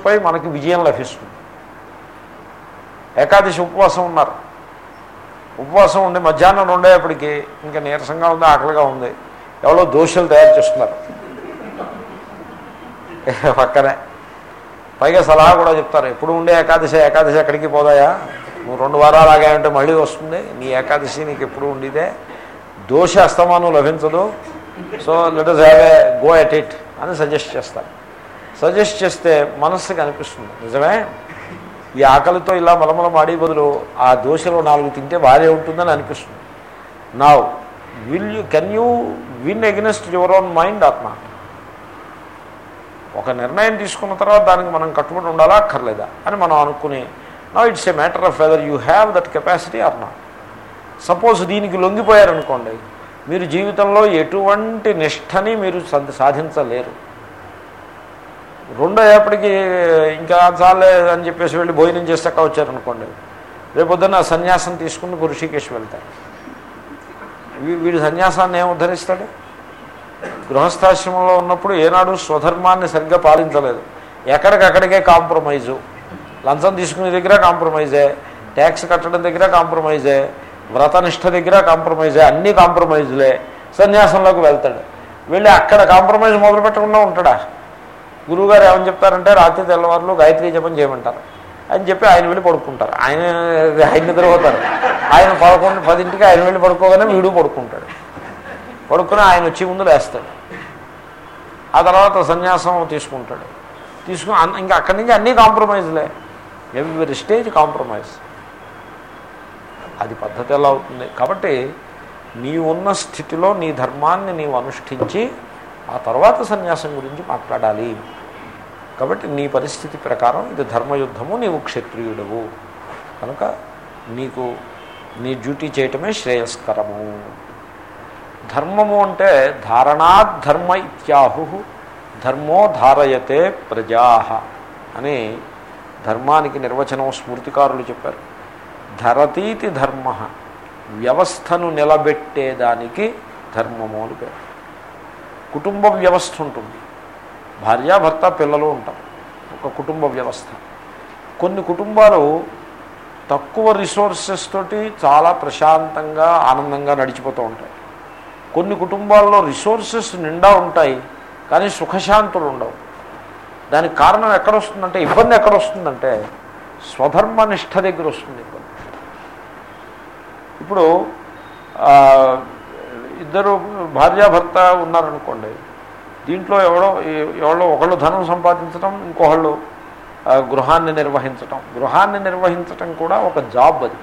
దోషంపై మనకి విజయం లభిస్తుంది ఏకాదశి ఉపవాసం ఉన్నారు ఉపవాసం ఉండి మధ్యాహ్నం ఉండేప్పటికీ ఇంకా నీరసంగా ఉంది ఆకలిగా ఉంది ఎవరో దోషలు తయారు చేస్తున్నారు పక్కనే పైగా సలహా కూడా చెప్తారు ఎప్పుడు ఉండే ఏకాదశి ఏకాదశి ఎక్కడికి పోదాయా నువ్వు రెండు వారాలు ఆగాయంటే మళ్ళీ వస్తుంది నీ ఏకాదశి నీకు ఎప్పుడు ఉండిదే దోష అస్తమానం లభించదు so let us have a go at it అని సజెస్ట్ చేస్తారు సజెస్ట్ చేస్తే మనస్సుకి అనిపిస్తుంది నిజమే ఈ ఆకలితో ఇలా మలమల మాడి బదులు ఆ దోశలో నాలుగు తింటే బాగానే ఉంటుందని అనిపిస్తుంది నా will you can you win against your own mind ఆత్మ ఒక నిర్ణయం తీసుకున్న తర్వాత దానికి మనం కట్టుబడి ఉండాలా అక్కర్లేదా అని మనం అనుకుని నా it's a matter of whether you have that capacity or not suppose దీనికి లొంగిపోయారనుకోండి మీరు జీవితంలో ఎటువంటి నిష్టని మీరు సద్- సాధించలేరు రెండో ఏపటికి ఇంకా చాలే అని చెప్పేసి వెళ్ళి భోజనం చేసాక వచ్చారనుకోండి రేపొద్దున సన్యాసం తీసుకుని ఋషికేశ్ వెళ్తారు వీ- వీడు సన్యాసాన్ని ఏం ఉద్ధరిస్తాడు గృహస్థాశ్రమంలో ఉన్నప్పుడు ఏనాడు స్వధర్మాన్ని సరిగ్గా పాలించలేదు ఎక్కడికక్కడికే కాంప్రమైజు లంచం తీసుకునే దగ్గర కాంప్రమైజే ట్యాక్స్ కట్టడం దగ్గర కాంప్రమైజే వ్రతనిష్ట దగ్గర కాంప్రమైజే అన్ని కాంప్రమైజులే సన్యాసంలోకి వెళ్తాడు వెళ్ళి అక్కడ కాంప్రమైజ్ మొదలు పెట్టకుండా ఉంటాడా గురువుగారు ఏమని చెప్తారంటే రాత్రి తెల్లవారులు గాయత్రి జపం చేయమంటారు అని చెప్పి ఆయన వెళ్ళి పడుకుంటారు ఆయన ఆయన నిద్రపోతారు ఆయన పదకొండు పదింటికి ఆయన వెళ్ళి పడుకోగానే వీడు పడుకుంటాడు పడుకుని ఆయన వచ్చి ముందు లేస్తాడు ఆ తర్వాత సన్యాసం తీసుకుంటాడు తీసుకుని అన్- ఇంకా అక్కడి నుంచి అన్నీ కాంప్రమైజ్లే ఎవ్రీ స్టేజ్ కాంప్రమైజ్ అది పద్ధతి ఎలా అవుతుంది కాబట్టి నీ ఉన్న స్థితిలో నీ ధర్మాన్ని నీవు అనుష్ఠించి ఆ తర్వాత సన్యాసం గురించి మాట్లాడాలి కాబట్టి నీ పరిస్థితి ప్రకారం ఇది ధర్మయుద్ధము నీవు క్షత్రియుడవు కనుక నీకు నీ డ్యూటీ చేయటమే శ్రేయస్కరము ధర్మము అంటే ధారణాత్ ధర్మ ఇత్యాహు ధర్మో ధారయతే ప్రజా అని ధర్మానికి నిర్వచనం స్మృతికారులు చెప్పారు ధరతీతి ధర్మ వ్యవస్థను నిలబెట్టేదానికి ధర్మము అని పేరు కుటుంబ వ్యవస్థ ఉంటుంది భార్యాభర్త పిల్లలు ఉంటారు ఒక కుటుంబ వ్యవస్థ కొన్ని కుటుంబాలు తక్కువ రిసోర్సెస్ తోటి చాలా ప్రశాంతంగా ఆనందంగా నడిచిపోతూ ఉంటాయి కొన్ని కుటుంబాల్లో రిసోర్సెస్ నిండా ఉంటాయి కానీ సుఖశాంతులు ఉండవు దానికి కారణం ఎక్కడ వస్తుందంటే ఇబ్బంది ఎక్కడ వస్తుందంటే స్వధర్మ నిష్ట దగ్గర వస్తుంది ఇబ్బంది ఇప్పుడు ఆ, ఇద్దరు భార్యాభర్త ఉన్నారనుకోండి దీంట్లో ఎవడో ఎవరో ఒకళ్ళు ధనం సంపాదించడం ఇంకొకళ్ళు ఆ, గృహాన్ని నిర్వహించటం గృహాన్ని నిర్వహించటం కూడా ఒక జాబ్ అది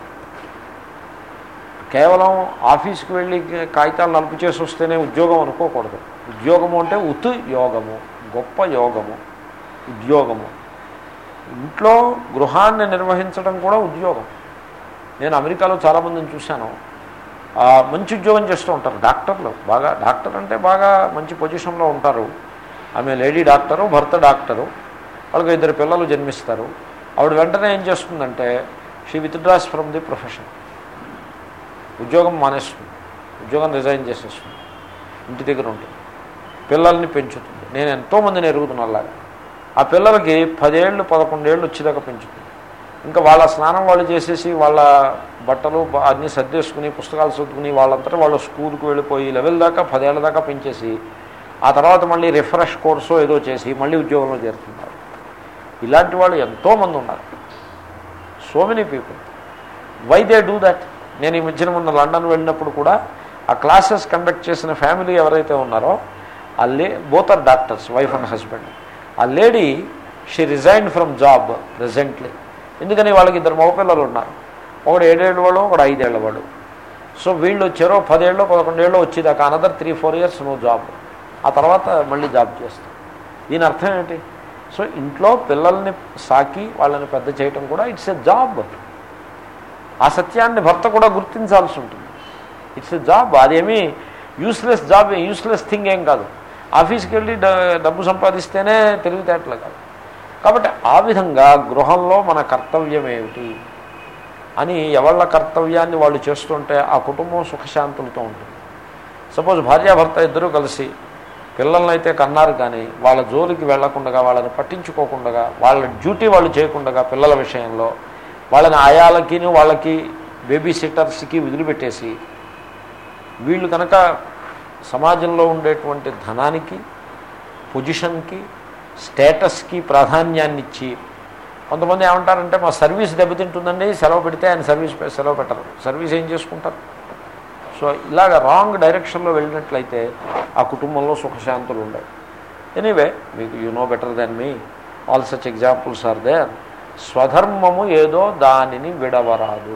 కేవలం ఆఫీస్కి వెళ్ళి కాగితాలు నలుపు చేసి వస్తేనే ఉద్యోగం అనుకోకూడదు ఉద్యోగము అంటే ఉత్ యోగము గొప్ప యోగము ఉద్యోగము ఇంట్లో గృహాన్ని నిర్వహించడం కూడా ఉద్యోగం నేను అమెరికాలో చాలామందిని చూశాను ఆ, మంచి ఉద్యోగం చేస్తూ ఉంటారు డాక్టర్లు బాగా డాక్టర్ అంటే బాగా మంచి పొజిషన్లో ఉంటారు ఆమె లేడీ డాక్టరు భర్త డాక్టరు వాళ్ళకి ఇద్దరు పిల్లలు జన్మిస్తారు ఆవిడ వెంటనే ఏం చేస్తుందంటే she withdraws from the profession ఉద్యోగం మానేస్తుంది ఉద్యోగం రిజైన్ చేసేస్తుంది ఇంటి దగ్గర ఉంటుంది పిల్లల్ని పెంచుతుంది నేను ఎంతోమందిని ఎరుగుతున్నాను అలాగా ఆ పిల్లలకి పదేళ్ళు పదకొండేళ్ళు వచ్చేదాకా పెంచుతుంది ఇంకా వాళ్ళ స్నానం వాళ్ళు చేసేసి వాళ్ళ బట్టలు బ- అన్నీ సర్దేసుకుని పుస్తకాలు చదువుకుని వాళ్ళంతటా వాళ్ళు స్కూల్కి వెళ్ళిపోయి లెవెల్ దాకా పదేళ్ల దాకా పెంచేసి ఆ తర్వాత మళ్ళీ రిఫ్రెష్ కోర్సో ఏదో చేసి మళ్ళీ ఉద్యోగంలో చేరుతున్నారు ఇలాంటి వాళ్ళు ఎంతోమంది ఉన్నారు so many people why they do that నేను ఈ మధ్యన మొన్న లండన్ వెళ్ళినప్పుడు కూడా ఆ క్లాసెస్ కండక్ట్ చేసిన ఫ్యామిలీ ఎవరైతే ఉన్నారో ఆ లే both are doctors wife and husband ఆ lady she resign from job presently ఎందుకని వాళ్ళకి ఇద్దరు మగపిల్లలు ఉన్నారు ఒకడు ఏడేళ్ళ వాడు ఒకడు ఐదేళ్ల వాడు సో వీళ్ళు చెరో పదేళ్ళు పదకొండేళ్ళు వచ్చేదాకా అనదర్ త్రీ ఫోర్ ఇయర్స్ నువ్వు జాబ్ ఆ తర్వాత మళ్ళీ జాబ్ చేస్తావు దీని అర్థం ఏంటి సో ఇంట్లో పిల్లల్ని సాకి వాళ్ళని పెద్ద చేయటం కూడా ఇట్స్ ఎ జాబ్ ఆ సత్యాన్ని భర్త కూడా గుర్తించాల్సి ఉంటుంది ఇట్స్ ఎ జాబ్ అదేమీ యూస్లెస్ జాబ్ యూస్లెస్ థింగ్ ఏం కాదు ఆఫీస్కి వెళ్ళి డ- డబ్బు సంపాదిస్తేనే తెలివితేటలు కాదు కాబట్టి ఆ విధంగా గృహంలో మన కర్తవ్యం ఏమిటి అని ఎవళ్ళ కర్తవ్యాన్ని వాళ్ళు చేస్తుంటే ఆ కుటుంబం సుఖశాంతులతో ఉంటుంది సపోజ్ భార్యాభర్త ఇద్దరూ కలిసి పిల్లల్ని అయితే కన్నారు కానీ వాళ్ళ జోలికి వెళ్లకుండా వాళ్ళని పట్టించుకోకుండా వాళ్ళ డ్యూటీ వాళ్ళు చేయకుండా పిల్లల విషయంలో వాళ్ళని ఆయాలకి వాళ్ళకి బేబీ సిట్టర్స్కి వదిలిపెట్టేసి వీళ్ళు కనుక సమాజంలో ఉండేటువంటి ధనానికి పొజిషన్కి స్టేటస్కి ప్రాధాన్యాన్ని ఇచ్చి కొంతమంది ఏమంటారంటే మా సర్వీస్ దెబ్బతింటుందండి సెలవు పెడితే ఆయన సర్వీస్ పె- సెలవు పెట్టరు సర్వీస్ ఏం చేసుకుంటారు సో ఇలాగ రాంగ్ డైరెక్షన్లో వెళ్ళినట్లయితే ఆ కుటుంబంలో సుఖశాంతులు ఉండవు ఎనీవే మీకు you know better than me all such examples are there స్వధర్మము ఏదో దానిని విడవరాదు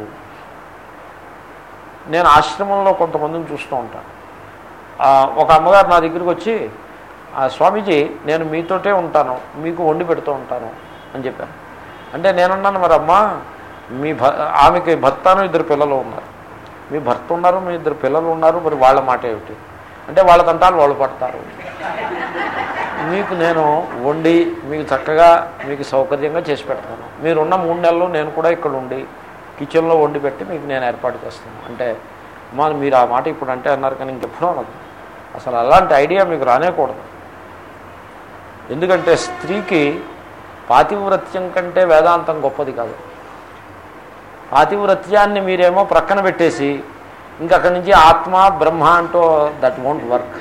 నేను ఆశ్రమంలో కొంతమందిని చూస్తూ ఉంటాను ఆ, ఒక అమ్మగారు నా దగ్గరికి వచ్చి "ఆ, స్వామీజీ నేను మీతోటే ఉంటాను మీకు వండి పెడుతూ ఉంటాను అని చెప్పాను అంటే నేనున్నాను మరి అమ్మా మీ భ ఆమెకి భర్తను ఇద్దరు పిల్లలు ఉన్నారు మీ భర్త ఉన్నారు మీ ఇద్దరు పిల్లలు ఉన్నారు మరి వాళ్ళ మాట ఏమిటి అంటే వాళ్ళ తంటాలు వాళ్ళు పడతారు మీకు నేను వండి మీకు చక్కగా మీకు సౌకర్యంగా చేసి పెడతాను మీరున్న మూడు నెలలు నేను కూడా ఇక్కడ ఉండి కిచెన్లో వండి పెట్టి మీకు నేను ఏర్పాటు చేస్తాను అంటే అమ్మా మీరు ఆ మాట ఇప్పుడు అంటే అన్నారు కానీ ఇంకెప్పుడూ అనదు అసలు అలాంటి ఐడియా మీకు రానేకూడదు ఎందుకంటే స్త్రీకి పాతివ్రత్యం కంటే వేదాంతం గొప్పది కాదు పాతివ్రత్యాన్ని మీరేమో ప్రక్కన పెట్టేసి ఇంకా అక్కడి నుంచి ఆత్మ బ్రహ్మ అంటూ దట్ వోంట్ వర్క్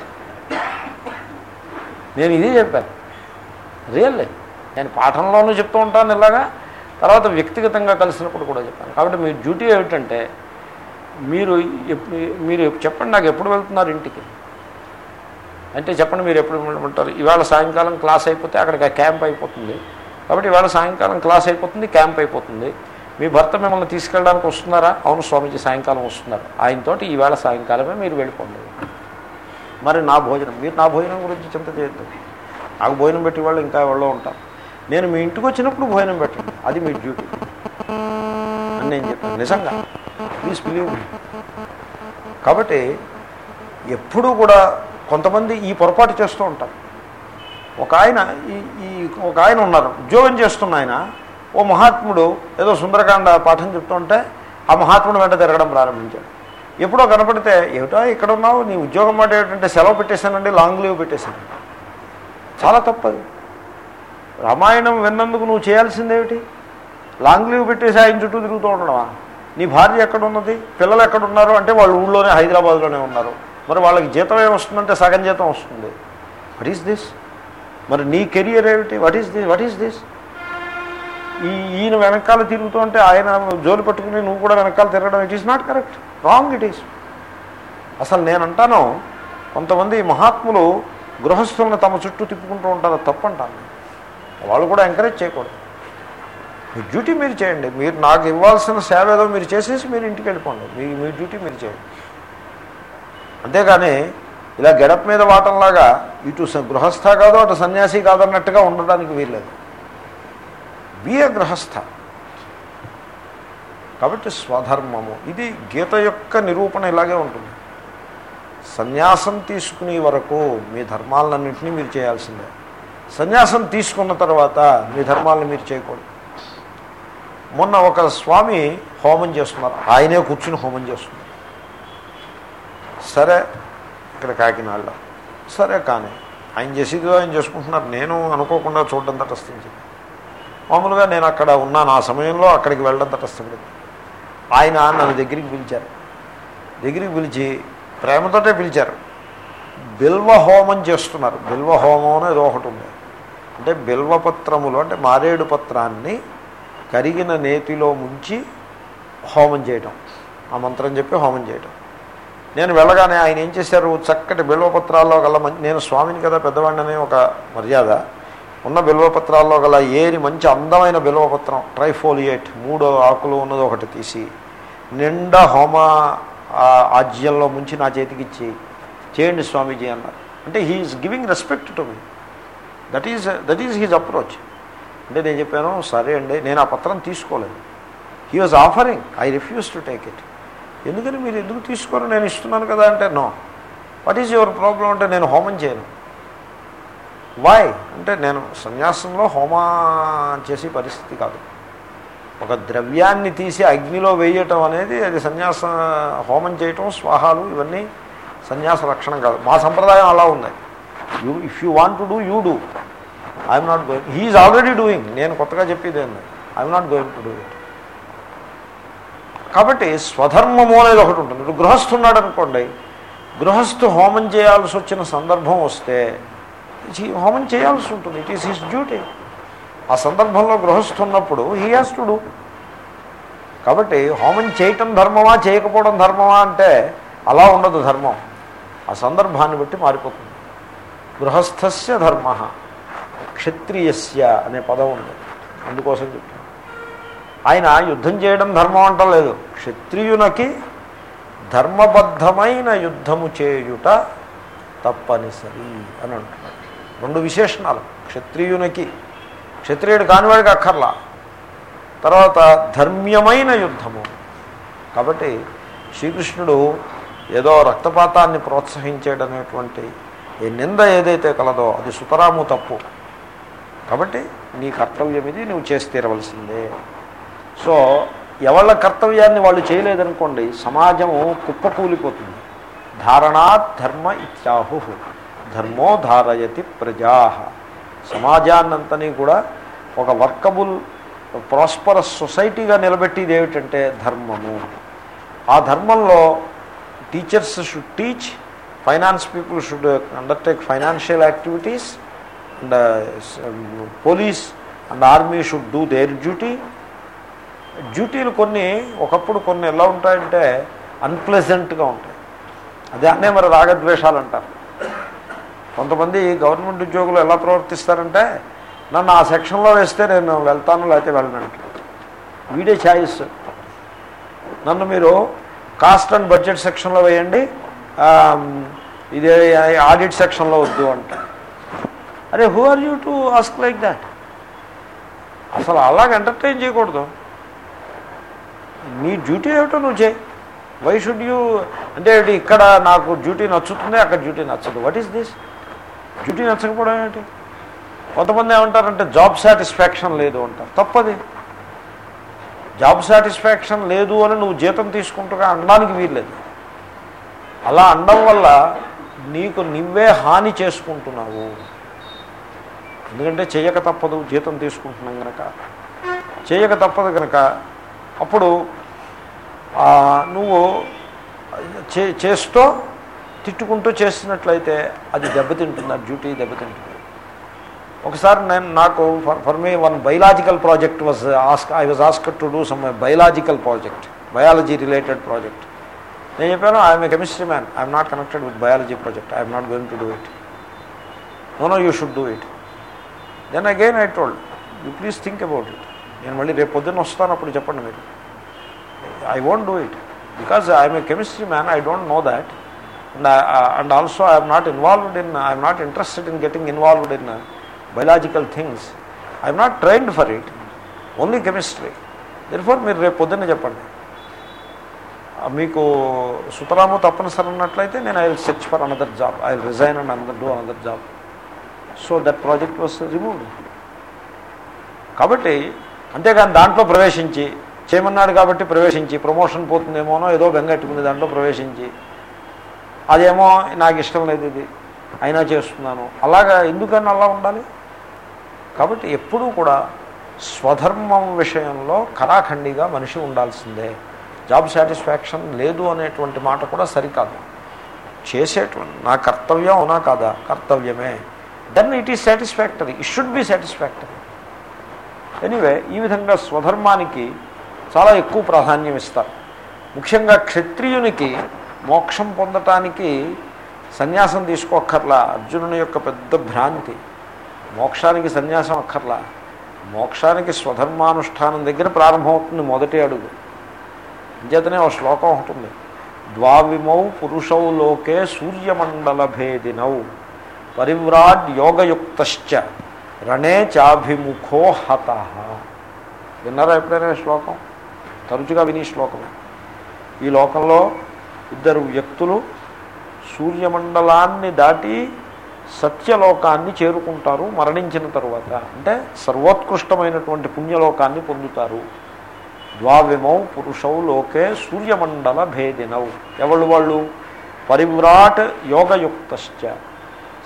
నేను ఇది చెప్పాను రియల్లీ నేను పాఠంలోనూ చెప్తూ ఉంటాను ఇలాగా తర్వాత వ్యక్తిగతంగా కలిసినప్పుడు కూడా చెప్పాను కాబట్టి మీ డ్యూటీ ఏమిటంటే మీరు ఎప్- మీరు చెప్పండి నాకు ఎప్పుడు వెళ్తున్నారు ఇంటికి అంటే చెప్పండి మీరు ఎప్పుడు ఉంటారు ఇవాళ సాయంకాలం క్లాస్ అయిపోతే అక్కడికి క్యాంప్ అయిపోతుంది కాబట్టి ఇవాళ సాయంకాలం క్లాస్ అయిపోతుంది క్యాంప్ అయిపోతుంది మీ భర్త మిమ్మల్ని తీసుకెళ్ళడానికి వస్తున్నారా అవును స్వామీజీ సాయంకాలం వస్తున్నారు ఆయనతోటి ఈవేళ సాయంకాలమే మీరు వెళ్ళిపోండి మరి నా భోజనం మీరు నా భోజనం గురించి చింత చేయొద్దు నాకు భోజనం పెట్టి వాళ్ళు ఇంకా ఎవరో ఉంటారు నేను మీ ఇంటికి వచ్చినప్పుడు భోజనం పెట్టండి అది మీ డ్యూటీ అని నేను చెప్పాను నిజంగా ప్లీజ్ బిలీవ్ మీ కాబట్టి ఎప్పుడూ కూడా కొంతమంది ఈ పొరపాటు చేస్తూ ఉంటారు ఒక ఆయన ఈ ఈ ఒక ఆయన ఉన్నారు ఉద్యోగం చేస్తున్న ఆయన ఓ మహాత్ముడు ఏదో సుందరకాండ పాఠం చెప్తుంటే ఆ మహాత్ముడు వెంట తిరగడం ప్రారంభించాడు ఎప్పుడో కనపడితే ఏమిటో ఇక్కడ ఉన్నావు నీ ఉద్యోగం మాట ఏమిటంటే సెలవు పెట్టేశానండి లాంగ్ లీవ్ పెట్టేశాను చాలా తప్పది రామాయణం విన్నందుకు నువ్వు చేయాల్సిందేమిటి లాంగ్ లీవ్ పెట్టేసి ఆయన చుట్టూ తిరుగుతూ ఉండడమా నీ భార్య ఎక్కడ ఉన్నది పిల్లలు ఎక్కడ ఉన్నారు అంటే వాళ్ళు ఊళ్ళోనే హైదరాబాద్లోనే ఉన్నారు మరి వాళ్ళకి జీతం ఏమొస్తుందంటే సగం జీతం వస్తుంది వాట్ ఈస్ దిస్ మరి నీ కెరియర్ ఏమిటి what is this what is this ఈ ఈయన వెనకాల తిరుగుతూ ఉంటే ఆయన జోలు పట్టుకుని నువ్వు కూడా వెనకాల తిరగడం it is not correct wrong it is అసలు నేను అంటాను కొంతమంది మహాత్ములు గృహస్థులను తమ చుట్టూ తిప్పుకుంటూ ఉంటారు అది తప్పు అంటాను నేను. వాళ్ళు కూడా ఎంకరేజ్ చేయకూడదు మీ డ్యూటీ మీరు చేయండి మీరు నాకు ఇవ్వాల్సిన సేవ ఏదో మీరు చేసేసి మీరు ఇంటికి వెళ్ళిపోండి మీ మీ డ్యూటీ మీరు చేయండి అంతేగాని ఇలా గెడప్ మీద వాటంలాగా ఇటు స- గృహస్థ కాదు అటు సన్యాసి కాదన్నట్టుగా ఉండడానికి వీల్లేదు బి ఏ గృహస్థ కాబట్టి స్వధర్మము ఇది గీత యొక్క నిరూపణ ఇలాగే ఉంటుంది సన్యాసం తీసుకునే వరకు మీ ధర్మాలన్నింటినీ మీరు చేయాల్సిందే సన్యాసం తీసుకున్న తర్వాత మీ ధర్మాలను మీరు చేయకూడదు మొన్న ఒక స్వామి హోమం చేస్తున్నారు ఆయనే కూర్చుని హోమం చేస్తున్నారు సరే ఇక్కడ కాకినాడలో సరే కానీ ఆయన చేసేదిగా ఆయన చేసుకుంటున్నారు నేను అనుకోకుండా చూడడం తటస్థించింది మామూలుగా నేను అక్కడ ఉన్నాను ఆ సమయంలో అక్కడికి వెళ్ళడం తటస్థపడింది ఆయన నన్ను దగ్గరికి పిలిచారు దగ్గరికి పిలిచి ప్రేమతోటే పిలిచారు బిల్వ హోమం చేస్తున్నారు బిల్వ హోమం అని ఏదో ఒకటి ఉంది అంటే బిల్వపత్రములు అంటే మారేడు పత్రాన్ని కరిగిన నేతిలో ముంచి హోమం చేయటం ఆ మంత్రం చెప్పి హోమం చేయటం నేను వెళ్ళగానే ఆయన ఏం చేశారు చక్కటి బిల్వపత్రాల్లో గల మం- నేను స్వామిని కదా పెద్దవాడిని ఒక మర్యాద ఉన్న బిల్వపత్రాల్లో గల ఏరి మంచి అందమైన బిల్వపత్రం ట్రైఫోలియేట్ మూడో ఆకులు ఉన్నది ఒకటి తీసి నిండా హోమ ఆ, ఆజ్యంలో ముంచి నా చేతికి ఇచ్చి చేయండి స్వామీజీ అన్నారు అంటే he is giving respect to me that is that is his approach అంటే నేను చెప్పాను సరే అండి నేను ఆ పత్రం తీసుకోలేదు he was offering I refuse to take it ఎందుకని మీరు ఎందుకు తీసుకోరు నేను ఇస్తున్నాను కదా అంటే no what is your problem అంటే నేను హోమం చేయను వాయ్ అంటే నేను సన్యాసంలో హోమా చేసే పరిస్థితి కాదు ఒక ద్రవ్యాన్ని తీసి అగ్నిలో వేయటం అనేది అది సన్యాస హోమం చేయటం స్వాహాలు ఇవన్నీ సన్యాస లక్షణం కాదు మా సంప్రదాయం అలా ఉంది you if you want to do you do I'm not going he is already doing నేను కొత్తగా చెప్పేది ఏంది I'm not going to do it కాబట్టి స్వధర్మము అనేది ఒకటి ఉంటుంది ఇప్పుడు గృహస్థున్నాడు అనుకోండి గృహస్థు హోమం చేయాల్సి వచ్చిన సందర్భం వస్తే ఈ హోమం చేయాల్సి ఉంటుంది ఇట్ ఈస్ హిస్ డ్యూటీ ఆ సందర్భంలో గృహస్థున్నప్పుడు హీ హాస్ టు డూ కాబట్టి హోమం చేయటం ధర్మమా చేయకపోవడం ధర్మమా అంటే అలా ఉండదు ధర్మం ఆ సందర్భాన్ని బట్టి మారిపోతుంది గృహస్థస్య ధర్మ క్షత్రియస్య అనే పదం ఉంది అందుకోసం చెప్తాను ఆయన యుద్ధం చేయడం ధర్మం అంటలేదు క్షత్రియునకి ధర్మబద్ధమైన యుద్ధము చేయుట తప్పనిసరి అని అంటున్నాడు రెండు విశేషణాలు క్షత్రియునికి క్షత్రియుడు కానివాడికి అక్కర్లా తర్వాత ధర్మ్యమైన యుద్ధము కాబట్టి శ్రీకృష్ణుడు ఏదో రక్తపాతాన్ని ప్రోత్సహించేటనేటువంటి ఈ నింద ఏదైతే కలదో అది సుతరాము తప్పు కాబట్టి నీ కర్తవ్యం ఇది నువ్వు చేసి తీరవలసిందే సో ఎవళ్ళ కర్తవ్యాన్ని వాళ్ళు చేయలేదనుకోండి సమాజము కుప్పకూలిపోతుంది ధారణాత్ ధర్మ ఇత్యాహు ధర్మో ధారయతి ప్రజా సమాజాన్నంతని కూడా ఒక వర్కబుల్ ప్రాస్పరస్ సొసైటీగా నిలబెట్టేది ఏమిటంటే ధర్మము ఆ ధర్మంలో teachers should teach finance people should undertake financial activities and police and army should do their duty డ్యూటీలు కొన్ని ఒకప్పుడు కొన్ని ఎలా ఉంటాయంటే అన్ప్లెజెంట్గా ఉంటాయి అదే అన్నే మరి రాగద్వేషాలు అంటారు కొంతమంది గవర్నమెంట్ ఉద్యోగులు ఎలా ప్రవర్తిస్తారంటే నన్ను ఆ సెక్షన్లో వేస్తే నేను వెళ్తాను లేకపోతే వెళ్ళను వీడే ఛాయిస్ నన్ను మీరు కాస్ట్ అండ్ బడ్జెట్ సెక్షన్లో వేయండి ఇదే ఆడిట్ సెక్షన్లో వద్దు అంట అరే who are you to ask like that అసలు అలాగ ఎంటర్టైన్ చేయకూడదు నీ డ్యూటీ ఏమిటో నువ్వు చేయి వై షుడ్ యూ అంటే ఇక్కడ నాకు డ్యూటీ నచ్చుతుంది అక్కడ డ్యూటీ నచ్చదు వాట్ ఈస్ దిస్ డ్యూటీ నచ్చకపోవడం ఏమిటి కొంతమంది ఏమంటారంటే జాబ్ సాటిస్ఫాక్షన్ లేదు అంటారు తప్పది జాబ్ సాటిస్ఫాక్షన్ లేదు అని నువ్వు జీతం తీసుకుంటుగా అనడానికి వీల్లేదు అలా అనడం వల్ల నీకు నువ్వే హాని చేసుకుంటున్నావు ఎందుకంటే చేయక తప్పదు జీతం తీసుకుంటున్నాం కనుక చేయక తప్పదు కనుక అప్పుడు నువ్వు చే చేస్తూ తిట్టుకుంటూ చేసినట్లయితే అది దెబ్బతింటుంది ఆ డ్యూటీ దెబ్బతింటుంది ఒకసారి నేను నాకు for me one biological project was ask I was ask to do some biological project biology related project నేను చెప్పాను I'm a chemistry man I'm not connected with biology project I'm not going to do it no no you should do it then again I told you please think about it నేను మళ్ళీ రేపు పొద్దున్న వస్తాను అప్పుడు చెప్పండి మీరు I won't do it because I'm a chemistry man I don't know that and and also I'm not involved in I'm not interested in getting involved in biological things I'm not trained for it only chemistry for మీరు రేపు పొద్దున్న చెప్పండి మీకు సుతరాము తప్పనిసరి ఉన్నట్లయితే నేను I will search for another job I will resign and another do another job so that project was removed కాబట్టి అంతేగాని దాంట్లో ప్రవేశించి చేయమన్నాడు కాబట్టి ప్రవేశించి ప్రమోషన్ పోతుందేమోనో ఏదో బెంగట్టుకుని దాంట్లో ప్రవేశించి అదేమో నాకు ఇష్టం లేదు ఇది అయినా చేస్తున్నాను అలాగా ఎందుకని అలా ఉండాలి కాబట్టి ఎప్పుడూ కూడా స్వధర్మం విషయంలో కరాఖండిగా మనిషి ఉండాల్సిందే జాబ్ సాటిస్ఫాక్షన్ లేదు అనేటువంటి మాట కూడా సరికాదు చేసేటువంటి నా కర్తవ్యం అవునా కాదా కర్తవ్యమే then it is satisfactory it should be satisfactory anyway ఈ విధంగా స్వధర్మానికి చాలా ఎక్కువ ప్రాధాన్యం ఇస్తారు ముఖ్యంగా క్షత్రియునికి మోక్షం పొందటానికి సన్యాసం తీసుకోక్కర్లా అర్జునుని యొక్క పెద్ద భ్రాంతి మోక్షానికి సన్యాసం అక్కర్లా మోక్షానికి స్వధర్మానుష్ఠానం దగ్గర ప్రారంభమవుతుంది మొదటి అడుగు అంచేతనే ఒక శ్లోకం ఉంటుంది ద్వావిమౌ పురుషౌ లోకే సూర్యమండల భేదినౌ పరివ్రాడ్ యోగయుక్తశ్చ రణే చాభిముఖో హత విన్నారా ఎప్పుడైనా శ్లోకం తరచుగా విని శ్లోకమే ఈ లోకంలో ఇద్దరు వ్యక్తులు సూర్యమండలాన్ని దాటి సత్యలోకాన్ని చేరుకుంటారు మరణించిన తరువాత అంటే సర్వోత్కృష్టమైనటువంటి పుణ్యలోకాన్ని పొందుతారు ద్వావిమౌ పురుషౌ లోకే సూర్యమండల భేదినౌ ఎవళ్ళు వాళ్ళు పరివ్రాట్ యోగయుక్తశ్చ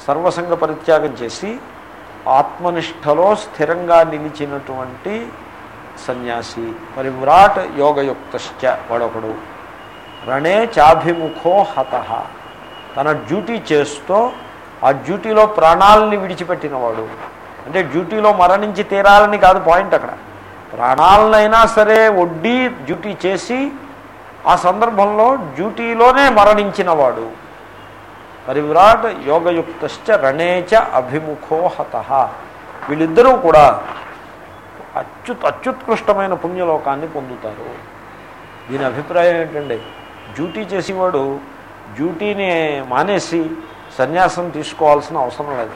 సర్వసంగ పరిత్యాగం చేసి ఆత్మనిష్టలో స్థిరంగా నిలిచినటువంటి సన్యాసి పరివ్రాట్ యోగయుక్తశ్చ వాడొకడు రణే చాభిముఖో హత తన డ్యూటీ చేస్తూ ఆ డ్యూటీలో ప్రాణాలని విడిచిపెట్టినవాడు అంటే డ్యూటీలో మరణించి తీరాలని కాదు పాయింట్ అక్కడ ప్రాణాలనైనా సరే వడ్డీ డ్యూటీ చేసి ఆ సందర్భంలో డ్యూటీలోనే మరణించినవాడు పరివిరాట్ యోగయుక్తశ్చ రణేచ అభిముఖో హత వీళ్ళిద్దరూ కూడా అత్యుత్ అత్యుత్కృష్టమైన పుణ్యలోకాన్ని పొందుతారు దీని అభిప్రాయం ఏంటండి డ్యూటీ చేసేవాడు డ్యూటీని మానేసి సన్యాసం తీసుకోవాల్సిన అవసరం లేదు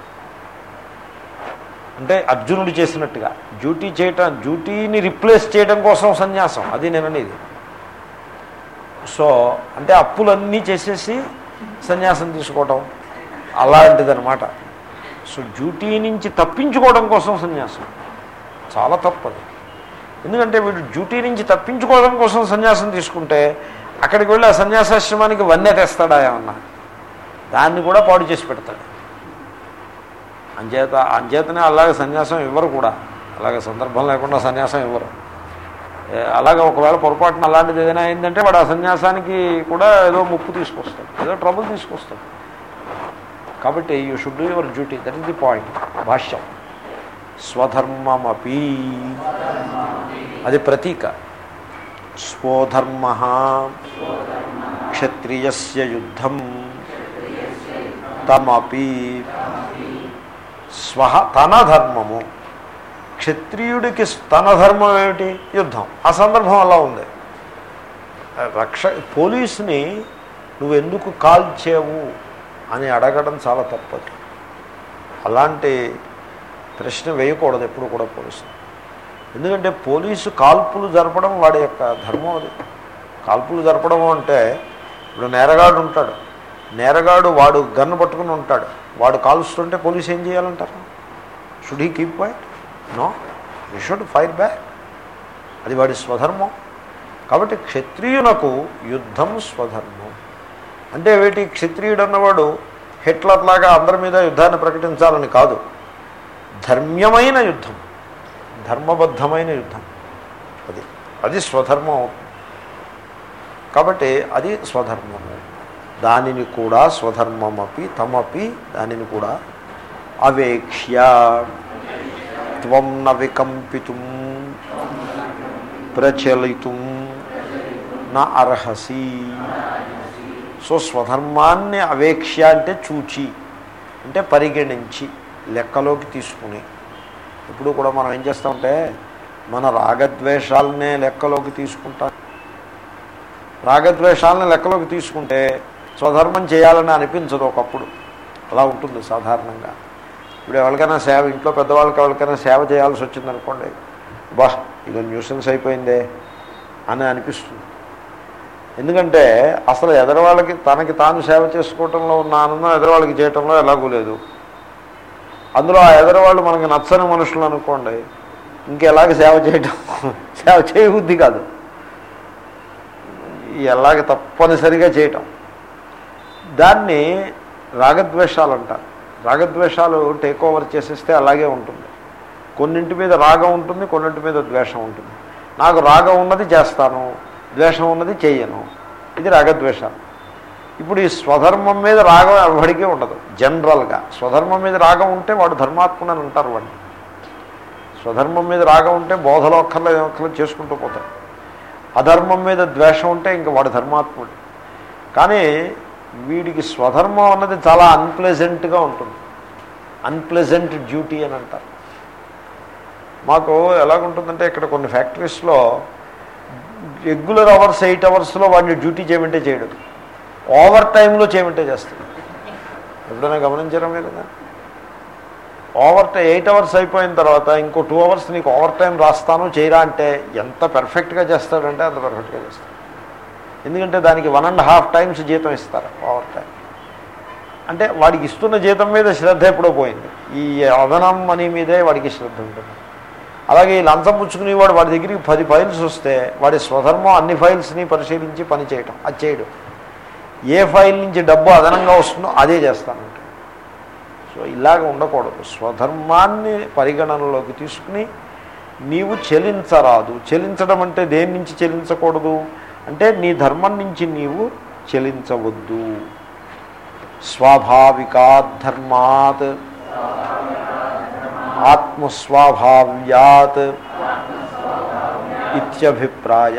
అంటే అర్జునుడు చేసినట్టుగా డ్యూటీ చేయటం డ్యూటీని రిప్లేస్ చేయడం కోసం సన్యాసం అది నేననేది సో అంటే అప్పులన్నీ చేసేసి సన్యాసం తీసుకోవటం అలాంటిదనమాట సో డ్యూటీ నుంచి తప్పించుకోవడం కోసం సన్యాసం చాలా తప్పది ఎందుకంటే వీడు డ్యూటీ నుంచి తప్పించుకోవడం కోసం సన్యాసం తీసుకుంటే అక్కడికి వెళ్ళి ఆ సన్యాసాశ్రమానికి వన్నె తెస్తాడా ఏమన్నా దాన్ని కూడా పాడు చేసి పెడతాడు అంచేత అంచేతనే అలాగే సన్యాసం ఇవ్వరు కూడా అలాగే సందర్భం లేకుండా సన్యాసం ఇవ్వరు ఏ, అలాగే ఒకవేళ పొరపాటున అలాంటిది ఏదైనా అయిందంటే వాడు ఆ సన్యాసానికి కూడా ఏదో ముప్పు తీసుకొస్తాడు ఏదో ట్రబుల్ తీసుకొస్తాడు కాబట్టి you should do your duty that is the point భాష్యం స్వధర్మమపి అది ప్రతీక స్వధర్మ క్షత్రియస్య యుద్ధం తమపి స్వ తన ధర్మము క్షత్రియుడికి తన ధర్మం ఏమిటి యుద్ధం ఆ సందర్భం అలా ఉంది రక్ష పోలీసుని నువ్వు ఎందుకు కాల్చేవు అని అడగడం చాలా తప్పదు అలాంటి ప్రశ్న వేయకూడదు ఎప్పుడు కూడా పోలీసు ఎందుకంటే పోలీసు కాల్పులు జరపడం వాడి యొక్క ధర్మం అది కాల్పులు జరపడం అంటే ఇప్పుడు నేరగాడు ఉంటాడు నేరగాడు వాడు గన్ను పట్టుకుని ఉంటాడు వాడు కాలుస్తుంటే పోలీసు ఏం చేయాలంటారు should he keep wait no you should fire back అది వాడి స్వధర్మం కాబట్టి క్షత్రియునకు యుద్ధం స్వధర్మం అంటే వీటి క్షత్రియుడు అన్నవాడు హిట్లర్ లాగా అందరి మీద యుద్ధాన్ని ప్రకటించాలని కాదు ధర్మ్యమైన యుద్ధం ధర్మబద్ధమైన యుద్ధం అది అది స్వధర్మం అవుతుంది కాబట్టి అది స్వధర్మము దానిని కూడా స్వధర్మమపి తమపి దానిని కూడా అవేక్ష్య త్వం న వికంపితుం ప్రచలితుం నా అర్హసి సో స్వధర్మాన్ని అవేక్ష్య అంటే చూచి అంటే పరిగణించి లెక్కలోకి తీసుకుని ఇప్పుడు కూడా మనం ఏం చేస్తామంటే మన రాగద్వేషాలనే లెక్కలోకి తీసుకుంటాం రాగద్వేషాలను లెక్కలోకి తీసుకుంటే స్వధర్మం చేయాలని అనిపించదు ఒకప్పుడు అలా ఉంటుంది సాధారణంగా ఇప్పుడు ఎవరికైనా సేవ ఇంట్లో పెద్దవాళ్ళకి ఎవరికైనా సేవ చేయాల్సి వచ్చిందనుకోండి బా ఇది న్యూసెన్స్ అయిపోయిందే అని అనిపిస్తుంది ఎందుకంటే అసలు ఎదరవాళ్ళకి తనకి తాను సేవ చేసుకోవటంలో ఉన్న ఆనందం ఎదరవాళ్ళకి చేయటంలో ఎలాగూ లేదు అందులో ఆ ఎదరవాళ్ళు మనకి నచ్చని మనుషులు అనుకోండి ఇంకెలాగ సేవ చేయటం సేవ చేయబుద్ధి కాదు ఎలాగ తప్పనిసరిగా చేయటం దాన్ని రాగద్వేషాలు అంటారు రాగద్వేషాలు టేక్ ఓవర్ చేసేస్తే అలాగే ఉంటుంది కొన్నింటి మీద రాగం ఉంటుంది కొన్నింటి మీద ద్వేషం ఉంటుంది నాకు రాగం ఉన్నది చేస్తాను ద్వేషం ఉన్నది చేయను ఇది రాగద్వేషాలు ఇప్పుడు ఈ స్వధర్మం మీద రాగం ఎవరికీ ఉండదు జనరల్గా స్వధర్మం మీద రాగం ఉంటే వాడు ధర్మాత్ముడు అని అంటారు వాడిని స్వధర్మం మీద రాగం ఉంటే బోధలో ఒక్కర్లో ఒక్కర్లో చేసుకుంటూ పోతాడు అధర్మం మీద ద్వేషం ఉంటే ఇంకా వాడు ధర్మాత్ముడు కానీ వీడికి స్వధర్మం అన్నది చాలా అన్ప్లెజెంట్గా ఉంటుంది అన్ప్లెజెంట్ డ్యూటీ అని అంటారు మాకు ఎలాగుంటుందంటే ఇక్కడ కొన్ని ఫ్యాక్టరీస్లో రెగ్యులర్ అవర్స్ ఎయిట్ అవర్స్లో వాడిని డ్యూటీ చేయమంటే చేయడు ఓవర్ టైంలో చేయమంటే చేస్తాడు ఎప్పుడైనా గమనించారా మీరు ఓవర్ టైం ఎయిట్ అవర్స్ అయిపోయిన తర్వాత ఇంకో టూ అవర్స్ నీకు ఓవర్ టైం రాస్తాను చేయరా అంటే ఎంత పెర్ఫెక్ట్గా చేస్తాడంటే అంత పెర్ఫెక్ట్గా చేస్తాడు ఎందుకంటే దానికి వన్ అండ్ హాఫ్ టైమ్స్ జీతం ఇస్తారు ఓవర్ టైం అంటే వాడికి ఇస్తున్న జీతం మీద శ్రద్ధ ఎప్పుడో పోయింది ఈ అదనం మనీ మీదే వాడికి శ్రద్ధ ఉంటుంది అలాగే ఈ లంచం పుచ్చుకునేవాడు వాడి దగ్గరికి పది ఫైల్స్ వస్తే వాడి స్వధర్మం అన్ని ఫైల్స్ని పరిశీలించి పని చేయటం అది చేయడం ఏ ఫైల్ నుంచి డబ్బు అదనంగా వస్తుందో అదే చేస్తానంటే ఇలాగ ఉండకూడదు స్వధర్మాన్ని పరిగణనలోకి తీసుకుని నీవు చెలించరాదు చెలించడం అంటే దేని నుంచి చెలించకూడదు అంటే నీ ధర్మం నుంచి నీవు చెలించవద్దు స్వాభావికాత్ ధర్మాత్ ఆత్మస్వాభావ్యాత్ ఇత్యభిప్రాయ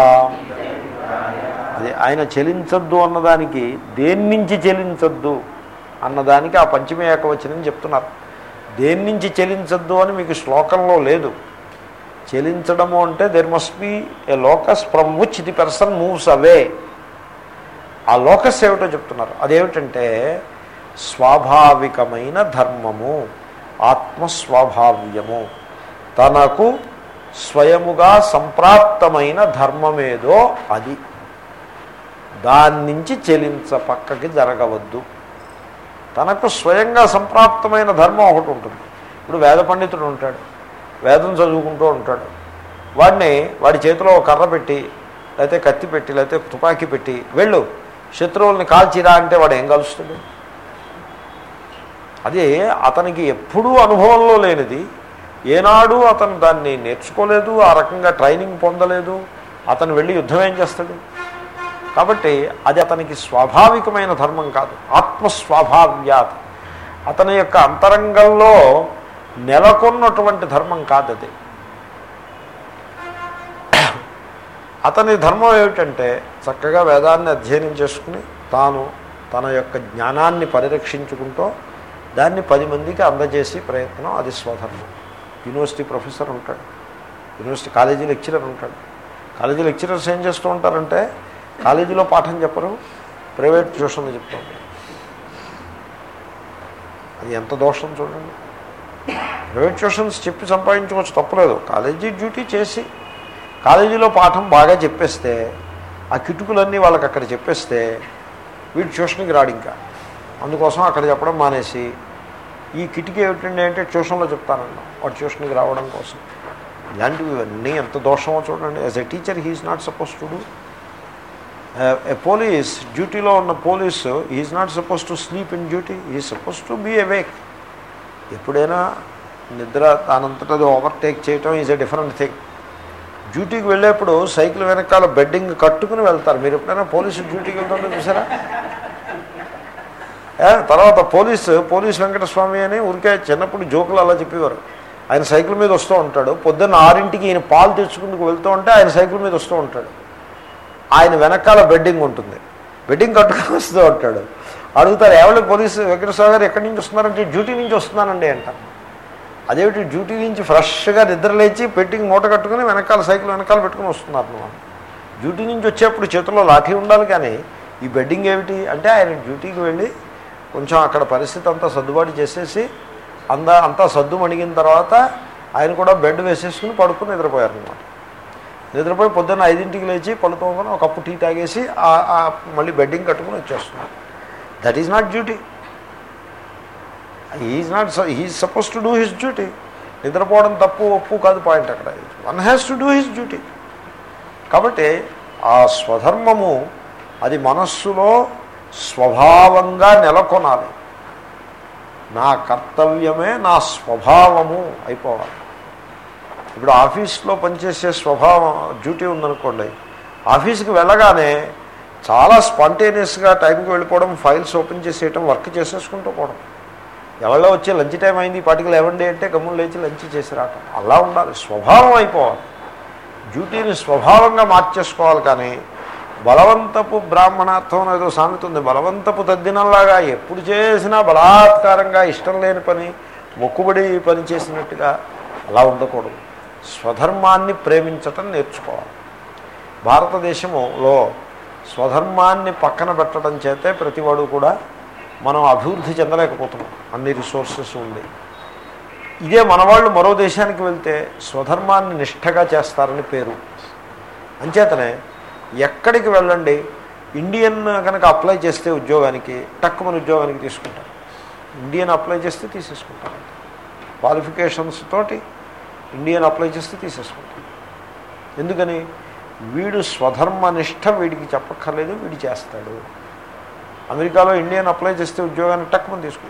అది ఆయన చెలించద్దు అన్నదానికి దేని నుంచి చెలించద్దు అన్నదానికి ఆ పంచమే ఏకవచనం చెప్తున్నారు దేని నుంచి చెలించద్దు అని మీకు శ్లోకంలో లేదు చెలించడము అంటే there must be a locus from which the person moves away ఆ లోకస్ ఏమిటో చెప్తున్నారు అదేమిటంటే స్వాభావికమైన ధర్మము ఆత్మస్వాభావ్యము తనకు స్వయముగా సంప్రాప్తమైన ధర్మమేదో అది దాని నుంచి చెలించ పక్కకి జరగవద్దు తనకు స్వయంగా సంప్రాప్తమైన ధర్మం ఒకటి ఉంటుంది ఇప్పుడు వేద పండితుడు ఉంటాడు వేదం చదువుకుంటూ ఉంటాడు వాడిని వాడి చేతిలో ఒక కర్ర పెట్టి లేకపోతే కత్తి పెట్టి లేకపోతే తుపాకీ పెట్టి వెళ్ళు శత్రువుల్ని కాల్చిరా అంటే వాడు ఏం కలుస్తాడు అది అతనికి ఎప్పుడూ అనుభవంలో లేనిది ఏనాడు అతను దాన్ని నేర్చుకోలేదు ఆ రకంగా ట్రైనింగ్ పొందలేదు అతను వెళ్ళి యుద్ధం ఏం చేస్తాడు కాబట్టి అది అతనికి స్వాభావికమైన ధర్మం కాదు ఆత్మస్వాభావ్యాత్ అతని యొక్క అంతరంగంలో నెలకొన్నటువంటి ధర్మం కాదు అది అతని ధర్మం ఏమిటంటే చక్కగా వేదాన్ని అధ్యయనం చేసుకుని తాను తన యొక్క జ్ఞానాన్ని పరిరక్షించుకుంటూ దాన్ని పది మందికి అందజేసి ప్రయత్నం అది స్వధర్మం యూనివర్సిటీ ప్రొఫెసర్ ఉంటాడు యూనివర్సిటీ కాలేజీ లెక్చరర్ ఉంటాడు కాలేజీ లెక్చరర్స్ ఏం చేస్తూ ఉంటారంటే కాలేజీలో పాఠం చెప్పరు ప్రైవేట్ ట్యూషన్లు చెప్తూ ఉంటారు అది ఎంత దోషం చూడండి ప్రైవేట్ ట్యూషన్స్ చెప్పి సంపాదించుకోవచ్చు తప్పలేదు కాలేజీ డ్యూటీ చేసి కాలేజీలో పాఠం బాగా చెప్పేస్తే ఆ కిటుకులన్నీ వాళ్ళకి అక్కడ చెప్పేస్తే వీడు ట్యూషన్కి రాడు ఇంకా అందుకోసం అక్కడ చెప్పడం మానేసి ఈ కిటికీ ఏమిటండి అంటే ట్యూషన్లో చెప్తానన్నా వాడు ట్యూషన్కి రావడం కోసం ఇలాంటివి ఇవన్నీ ఎంత దోషమో చూడండి as a teacher he's not suppose to do a police డ్యూటీలో ఉన్న police is not suppose to sleep in duty he suppose to be awake ఎప్పుడైనా నిద్ర తానంతటా అది ఓవర్టేక్ చేయటం ఈజ్ ఎ డిఫరెంట్ థింగ్ డ్యూటీకి వెళ్ళేప్పుడు సైకిల్ వెనకాల బెడ్డింగ్ కట్టుకుని వెళ్తారు మీరు ఎప్పుడైనా పోలీసు డ్యూటీకి వెళ్తుందో చూసారా ఏ, తర్వాత పోలీసు పోలీస్ వెంకటస్వామి అని ఊరికే చిన్నప్పుడు జోకులు అలా చెప్పేవారు ఆయన సైకిల్ మీద వస్తూ ఉంటాడు పొద్దున్న ఆరింటికి ఈయన పాలు తెచ్చుకుందుకు వెళ్తూ ఉంటే ఆయన సైకిల్ మీద వస్తూ ఉంటాడు ఆయన వెనకాల బెడ్డింగ్ ఉంటుంది బెడ్డింగ్ కట్టుకుని వస్తూ ఉంటాడు అడుగుతారు ఎవరి పోలీసు వెంకటస్వామి గారు ఎక్కడి నుంచి వస్తున్నారంటే డ్యూటీ నుంచి వస్తున్నానండి అంటారు అదేమిటి డ్యూటీ నుంచి ఫ్రెష్గా నిద్ర లేచి పెట్టింగ్ మూట కట్టుకుని వెనకాల సైకిల్ వెనకాల పెట్టుకుని వస్తున్నారు అన్నమాట డ్యూటీ నుంచి వచ్చేప్పుడు చేతుల్లో లాఠీ ఉండాలి కానీ ఈ బెడ్డింగ్ ఏమిటి అంటే ఆయన డ్యూటీకి వెళ్ళి కొంచెం అక్కడ పరిస్థితి అంతా సర్దుబాటు చేసేసి అంద అంతా సర్దు మణిగిన తర్వాత ఆయన కూడా బెడ్ వేసేసుకుని పడుకుని నిద్రపోయారు అనమాట నిద్రపోయి పొద్దున్న ఐదింటికి లేచి పడుకోగానే ఒక కప్పు టీ తాగేసి ఆ- ఆ మళ్ళీ బెడ్డింగ్ కట్టుకుని వచ్చేస్తున్నారు that is not duty is not he's suppose to do his duty నిద్రపోవడం తప్పు ఒప్పు కాదు పాయింట్ అక్కడ one has to do his duty కాబట్టి ఆ స్వధర్మము అది మనస్సులో స్వభావంగా నెలకొనాలి నా కర్తవ్యమే నా స్వభావము అయిపోవాలి ఇప్పుడు ఆఫీస్లో పనిచేసే స్వభావం డ్యూటీ ఉందనుకోండి ఆఫీస్కి వెళ్ళగానే చాలా స్పాంటేనియస్గా టైంకి వెళ్ళిపోవడం ఫైల్స్ ఓపెన్ చేసేయటం వర్క్ చేసేసుకుంటూ పోవడం ఎవరో వచ్చి లంచ్ టైం అయింది ఈ పాటికి లేవండి అంటే గమ్ములు లేచి లంచ్ చేసి రావటం అలా ఉండాలి స్వభావం అయిపోవాలి డ్యూటీని స్వభావంగా మార్చేసుకోవాలి కానీ బలవంతపు బ్రాహ్మణార్థం ఏదో సామెత ఉంది బలవంతపు తద్దినంలాగా ఎప్పుడు చేసినా బలాత్కారంగా ఇష్టం లేని పని మొక్కుబడి పని చేసినట్టుగా అలా ఉండకూడదు స్వధర్మాన్ని ప్రేమించటం నేర్చుకోవాలి భారతదేశములో స్వధర్మాన్ని పక్కన పెట్టడం చేతే ప్రతివాడు కూడా మనం అభివృద్ధి చెందలేకపోతున్నాం అన్ని రిసోర్సెస్ ఉంది ఇదే మనవాళ్ళు మరో దేశానికి వెళ్తే స్వధర్మాన్ని నిష్ఠగా చేస్తారని పేరు అంచేతనే ఎక్కడికి వెళ్ళండి ఇండియన్ కనుక అప్లై చేస్తే ఉద్యోగానికి టక్కుమని ఉద్యోగానికి తీసుకుంటారు ఇండియన్ అప్లై చేస్తే తీసేసుకుంటారు క్వాలిఫికేషన్స్ తోటి ఇండియన్ అప్లై చేస్తే తీసేసుకుంటారు ఎందుకని వీడు స్వధర్మ నిష్ఠ వీడికి చెప్పక్కర్లేదు వీడు చేస్తాడు అమెరికాలో ఇండియన్ అప్లై చేస్తే ఉద్యోగాన్ని టక్కుమని తీసుకుంటారు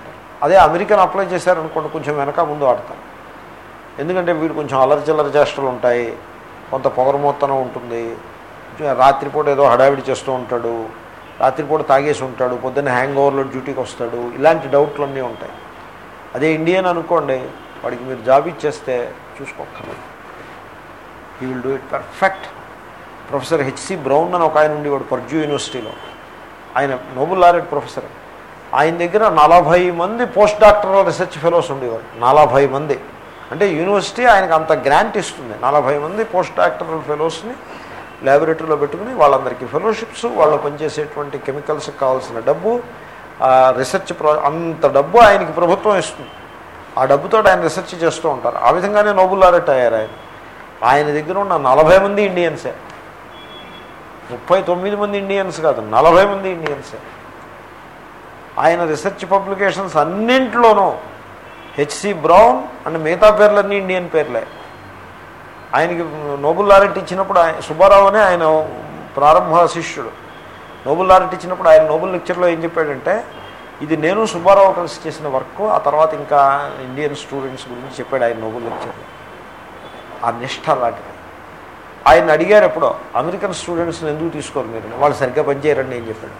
అదే అమెరికన్ అప్లై చేశారనుకోండి కొంచెం వెనక ముందు ఆడతారు ఎందుకంటే వీడు కొంచెం అల్లరి చిల్లర చేష్టలు ఉంటాయి కొంత పొగరమోత్తనం ఉంటుంది కొంచెం రాత్రిపూట ఏదో హడావిడి చేస్తూ ఉంటాడు రాత్రిపూట తాగేసి ఉంటాడు పొద్దున్న హ్యాంగ్ ఓవర్లో డ్యూటీకి వస్తాడు ఇలాంటి డౌట్లు అన్నీ ఉంటాయి అదే ఇండియన్ అనుకోండి వాడికి మీరు జాబ్ ఇచ్చేస్తే చూసుకోక్కర్లేదు he will do it perfect professor H C Brown అని ఒక ఆయన ఉండేవాడు పర్జూ యూనివర్సిటీలో ఆయన నోబుల్ లారెట్ ప్రొఫెసర్ ఆయన దగ్గర నలభై మంది పోస్ట్ డాక్టరల్ రీసెర్చ్ ఫెలోస్ ఉండేవారు నలభై మంది అంటే యూనివర్సిటీ ఆయనకు అంత గ్రాంట్ ఇస్తుంది నలభై మంది పోస్ట్ డాక్టరల్ ఫెలోస్ని ల్యాబొరేటరీలో పెట్టుకుని వాళ్ళందరికీ ఫెలోషిప్స్ వాళ్ళు పనిచేసేటువంటి కెమికల్స్కి కావాల్సిన డబ్బు ఆ రీసెర్చ్ ప్రో అంత డబ్బు ఆయనకి ప్రభుత్వం ఇస్తుంది ఆ డబ్బుతో ఆయన రీసెర్చ్ చేస్తూ ఉంటారు ఆ విధంగానే నోబుల్ లారెట్ అయ్యారు ఆయన ఆయన దగ్గర ఉన్న నలభై మంది ఇండియన్సే ముప్పై తొమ్మిది మంది ఇండియన్స్ కాదు నలభై మంది ఇండియన్సే ఆయన రీసెర్చ్ పబ్లికేషన్స్ అన్నింటిలోనూ హెచ్సి బ్రౌన్ అండ్ మిగతా పేర్లన్నీ ఇండియన్ పేర్లే ఆయనకి నోబుల్ లారెట్ ఇచ్చినప్పుడు ఆయన సుబ్బారావు అనే ఆయన ప్రారంభ శిష్యుడు నోబుల్ లారెట్ ఇచ్చినప్పుడు ఆయన నోబుల్ లెక్చర్లో ఏం చెప్పాడంటే ఇది నేను సుబ్బారావు కలిసి చేసిన వర్క్ ఆ తర్వాత ఇంకా ఇండియన్ స్టూడెంట్స్ గురించి చెప్పాడు ఆయన నోబుల్ లెక్చర్లో ఆ నిష్ఠ లాంటిది ఆయన అడిగారు ఎప్పుడో అమెరికన్ స్టూడెంట్స్ని ఎందుకు తీసుకోరు మీరు వాళ్ళు సరిగ్గా పనిచేయరండి ఏం చెప్పాడు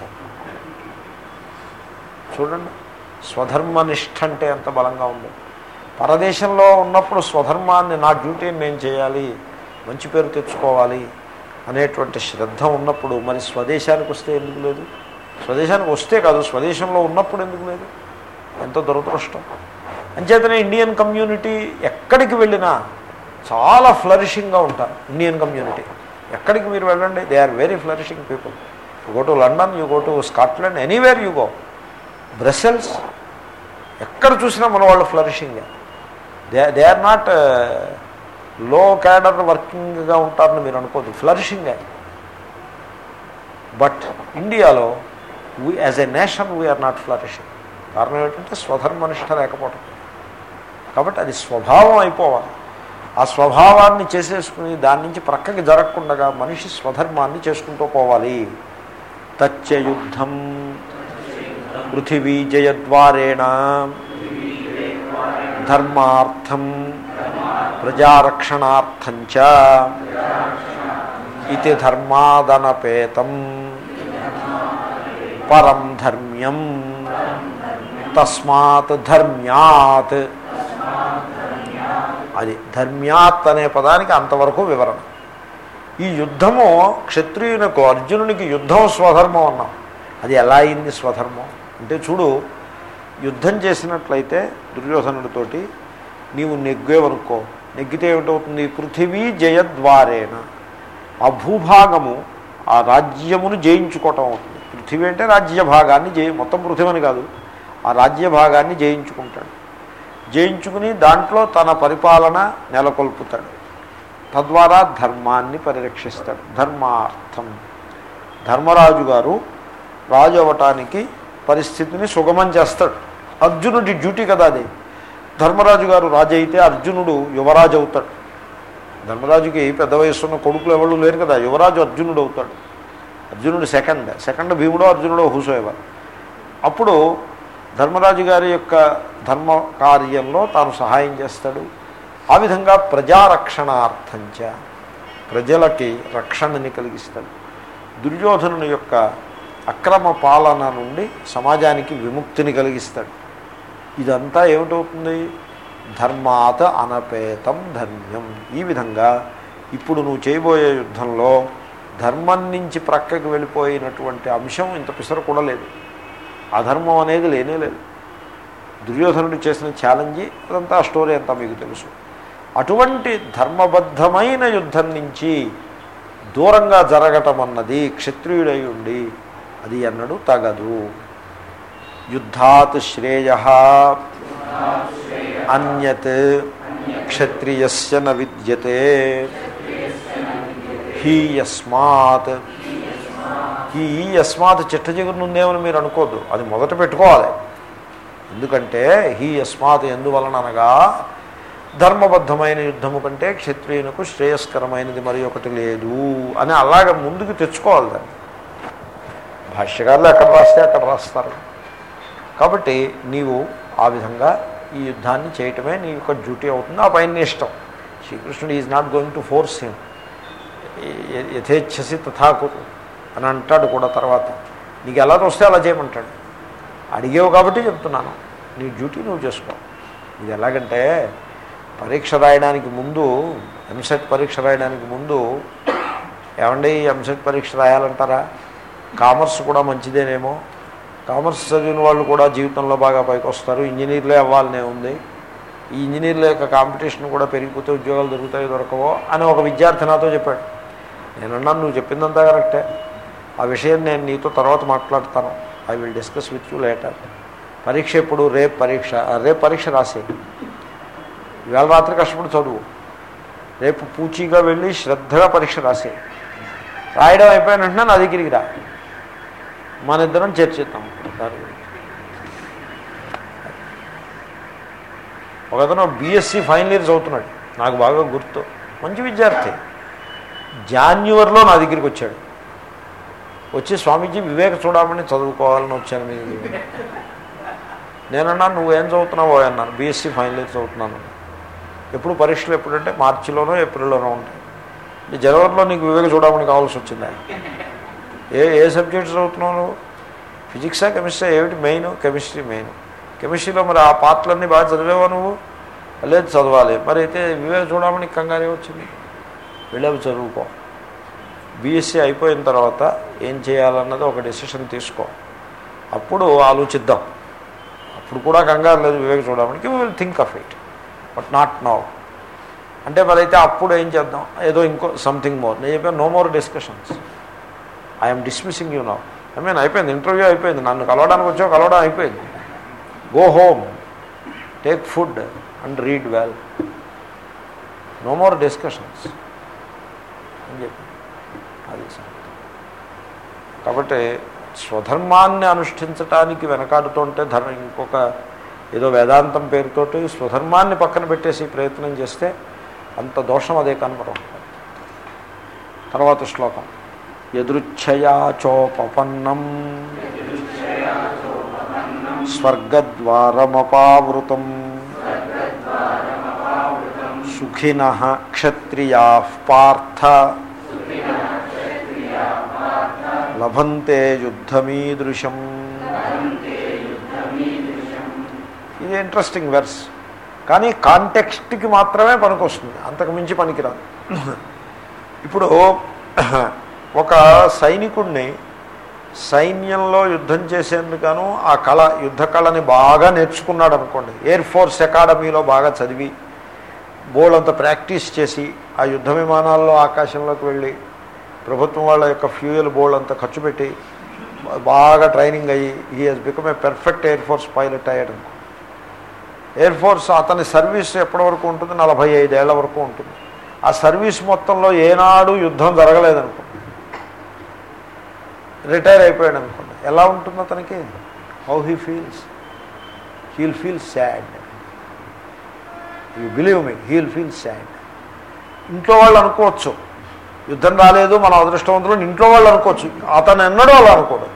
చూడండి స్వధర్మ నిష్ఠ అంటే ఎంత బలంగా ఉంది పరదేశంలో ఉన్నప్పుడు స్వధర్మాన్ని నా డ్యూటీని నేను చేయాలి మంచి పేరు తెచ్చుకోవాలి అనేటువంటి శ్రద్ధ ఉన్నప్పుడు మరి స్వదేశానికి వస్తే ఎందుకు లేదు స్వదేశానికి వస్తే కాదు స్వదేశంలో ఉన్నప్పుడు ఎందుకు లేదు ఎంతో దురదృష్టం అంచేతనే ఇండియన్ కమ్యూనిటీ ఎక్కడికి వెళ్ళినా చాలా ఫ్లరిషింగ్గా ఉంటారు ఇండియన్ కమ్యూనిటీ ఎక్కడికి మీరు వెళ్ళండి they are very flourishing people you go to London you go to Scotland anywhere you go Brussels ఎక్కడ చూసినా మన వాళ్ళు flourishing they they are not low cadre వర్కింగ్గా ఉంటారని మీరు అనుకోదు ఫ్లరిషింగ్ బట్ ఇండియాలో we as a nation we are not flourishing కారణం ఏంటంటే స్వధర్మనిష్ట లేకపోవటం కాబట్టి అది స్వభావం అయిపోవాలి ఆ స్వభావాన్ని చేసేసుకుని దాని నుంచి ప్రక్కకి జరగకుండా మనిషి స్వధర్మాన్ని చేసుకుంటూ పోవాలి తచ్చయుద్ధం పృథివీ జయద్వారేణ ధర్మార్థం ప్రజారక్షణార్థంచ ఇది ధర్మాదనపేతం పరం ధర్మ్యం తస్మాత్ ధర్మ్యాత్ అది ధర్మ్యాత్ అనే పదానికి అంతవరకు వివరణ ఈ యుద్ధము క్షత్రియునకు అర్జునునికి యుద్ధం స్వధర్మం అన్నాం అది ఎలా అయింది స్వధర్మం అంటే చూడు యుద్ధం చేసినట్లయితే దుర్యోధనుడితోటి నీవు నెగ్గేవనుకో నెగ్గితే ఏమిటవుతుంది పృథివీ జయద్వారేణ ఆ భూభాగము ఆ రాజ్యమును జయించుకోవటం అవుతుంది పృథివీ అంటే రాజ్య భాగాన్ని జయి మొత్తం పృథివని కాదు ఆ రాజ్య భాగాన్ని జయించుకుంటాడు జయించుకుని దాంట్లో తన పరిపాలన నెలకొల్పుతాడు తద్వారా ధర్మాన్ని పరిరక్షిస్తాడు ధర్మార్థం ధర్మరాజు గారు రాజు అవ్వటానికి పరిస్థితిని సుగమం చేస్తాడు అర్జునుడి డ్యూటీ కదా అది ధర్మరాజు గారు రాజు అయితే అర్జునుడు యువరాజు అవుతాడు ధర్మరాజుకి పెద్ద వయసున్న కొడుకులు ఎవరు లేరు కదా యువరాజు అర్జునుడు అవుతాడు అర్జునుడు సెకండ్ సెకండ్ భీముడో అర్జునుడో హూసోయేవారు అప్పుడు ధర్మరాజు గారి యొక్క ధర్మ కార్యంలో తాను సహాయం చేస్తాడు ఆ విధంగా ప్రజారక్షణార్థంచ ప్రజలకి రక్షణని కలిగిస్తాడు దుర్యోధనుని యొక్క అక్రమ పాలన నుండి సమాజానికి విముక్తిని కలిగిస్తాడు ఇదంతా ఏమిటవుతుంది ధర్మాత అనపేతం ధర్మ్యం ఈ విధంగా ఇప్పుడు నువ్వు చేయబోయే యుద్ధంలో ధర్మం నుంచి ప్రక్కకి వెళ్ళిపోయినటువంటి అంశం ఇంత పిసర కూడా లేదు అధర్మం అనేది లేనే లేదు దుర్యోధనుడు చేసిన ఛాలెంజి అదంతా ఆ స్టోరీ అంతా మీకు తెలుసు అటువంటి ధర్మబద్ధమైన యుద్ధం నుంచి దూరంగా జరగటం అన్నది క్షత్రియుడై ఉండి అది అన్నడు తగదు యుద్ధాత్ శ్రేయ అన్యత్ క్షత్రియస్య న విద్యతే హీ యస్మాత్ ఈ ఈ యస్మాత్ చిట్ట చిగురు ఉందేమని మీరు అనుకోద్దు అది మొదట పెట్టుకోవాలి ఎందుకంటే హీ యస్మాత్ ఎందువలన అనగా ధర్మబద్ధమైన యుద్ధము కంటే క్షత్రియునకు శ్రేయస్కరమైనది మరి ఒకటి లేదు అని అలాగ ముందుకు తెచ్చుకోవాలి దాన్ని భాష్యకారులు ఎక్కడ రాస్తే అక్కడ రాస్తారు కాబట్టి నీవు ఆ విధంగా ఈ యుద్ధాన్ని చేయటమే నీ యొక్క డ్యూటీ అవుతుంది ఆ పైన నీ ఇష్టం శ్రీకృష్ణుడు is not going to force him యథేచ్ఛసి తథాకురు అని అంటాడు కూడా తర్వాత నీకు ఎలా వస్తే అలా చేయమంటాడు అడిగేవు కాబట్టి చెప్తున్నాను నీ డ్యూటీ నువ్వు చేసుకో ఇది ఎలాగంటే పరీక్ష రాయడానికి ముందు ఎంసెట్ పరీక్ష రాయడానికి ముందు ఏమండి ఎంసెట్ పరీక్ష రాయాలంటారా కామర్స్ కూడా మంచిదేనేమో కామర్స్ చదివిన వాళ్ళు కూడా జీవితంలో బాగా పైకి వస్తారు ఇంజనీర్లే అవ్వాలనే ఉంది ఈ ఇంజనీర్ల యొక్క కాంపిటీషన్ కూడా పెరిగిపోతే ఉద్యోగాలు దొరుకుతాయో దొరకవో అని ఒక విద్యార్థి నాతో చెప్పాడు నేను అన్నాను నువ్వు చెప్పిందంతా కరెక్టే ఆ విషయం నేను నీతో తర్వాత మాట్లాడతాను I will discuss with you later పరీక్ష ఎప్పుడు రేపు పరీక్ష ఆ, రేపు పరీక్ష రాసే ఇవాళ రాత్రి కష్టపడి చదువు రేపు పూచీగా వెళ్ళి శ్రద్ధగా పరీక్ష రాసే రాయడం అయిపోయిన వెంటనే నా దగ్గరికి రా మన ఇద్దరం చర్చిద్దాం దాని గురించి ఒకతను బీఎస్సీ ఫైనల్ ఇయర్ చదువుతున్నాడు నాకు బాగా గుర్తు మంచి విద్యార్థి జాన్యువరిలో నా దగ్గరికి వచ్చాడు వచ్చి స్వామీజీ వివేక చూడమని చదువుకోవాలని వచ్చాను మీ నేనన్నా నువ్వేం చదువుతున్నావో అన్నాను బీఎస్సీ ఫైనల్ ఇయర్ చదువుతున్నాను ఎప్పుడు పరీక్షలు ఎప్పుడంటే మార్చిలోనో ఏప్రిల్లోనో ఉంటాయి ఈ జనవరిలో నీకు వివేక చూడమని కావాల్సి వచ్చిందా ఏ ఏ సబ్జెక్ట్స్ చదువుతున్నావు నువ్వు ఫిజిక్సా కెమిస్ట్రీ ఏమిటి మెయిన్ కెమిస్ట్రీ మెయిన్ కెమిస్ట్రీలో మరి ఆ పార్ట్లన్నీ బాగా చదివేవా నువ్వు లేదు చదవాలి మరి అయితే వివేక చూడమని కంగారే వచ్చింది వెళ్ళేవి చదువుకో బీఎస్సీ అయిపోయిన తర్వాత ఏం చేయాలన్నది ఒక డెసిషన్ తీసుకో అప్పుడు ఆలోచిద్దాం అప్పుడు కూడా కంగారు లేదు వివేక చూడడానికి we will think of it but not now అంటే మరి అయితే అప్పుడు ఏం చేద్దాం ఏదో ఇంకో సంథింగ్ మోర్ నేను చెప్పాను no more discussions I'm dismissing you now I mean అయిపోయింది ఇంటర్వ్యూ అయిపోయింది నన్ను కలవడానికి వచ్చావు కలవడం అయిపోయింది go home take food and read well no more discussions అని చెప్పి అది సంగతి. కాబట్టి స్వధర్మాన్ని అనుష్ఠించటానికి వెనకాడుతుంటే ధర్మ ఇంకొక ఏదో వేదాంతం పేరుతోటి స్వధర్మాన్ని పక్కన పెట్టేసి ప్రయత్నం చేస్తే అంత దోషం అదే కనపడం తర్వాత శ్లోకం ఎదృచ్ఛయా చోపపన్నం స్వర్గద్వారమపావృతం సుఖిన క్షత్రియా పార్థ లభంతే యుద్ధమీదృశం ఇది ఇంట్రెస్టింగ్ వెర్స్ కానీ కాంటెక్స్ట్కి మాత్రమే పనికొస్తుంది అంతకు మించి పనికిరాదు ఇప్పుడు ఒక సైనికుడిని సైన్యంలో యుద్ధం చేసేందుకను ఆ కళ యుద్ధ కళని బాగా నేర్చుకున్నాడు అనుకోండి ఎయిర్ ఫోర్స్ అకాడమీలో బాగా చదివి బోర్డంత ప్రాక్టీస్ చేసి ఆ యుద్ధ విమానాల్లో ఆకాశంలోకి వెళ్ళి ప్రభుత్వం వాళ్ళ యొక్క ఫ్యూయల్ బోర్డు అంతా ఖర్చు పెట్టి బాగా ట్రైనింగ్ అయ్యి he has become a perfect air force pilot అయ్యాడు అనుకో ఎయిర్ ఫోర్స్ అతని సర్వీస్ ఎప్పటి వరకు ఉంటుంది నలభై ఐదేళ్ల వరకు ఉంటుంది ఆ సర్వీస్ మొత్తంలో ఏనాడు యుద్ధం జరగలేదనుకో రిటైర్ అయిపోయాడు అనుకోండి ఎలా ఉంటుంది అతనికి how he feels he'll feel sad you believe me he'll feel sad ఇంట్లో వాళ్ళు అనుకోవచ్చు యుద్ధం రాలేదు మన అదృష్టవంతులు ఇంట్లో వాళ్ళు అనుకోవచ్చు అతను ఎన్నడూ అలా అనుకోడు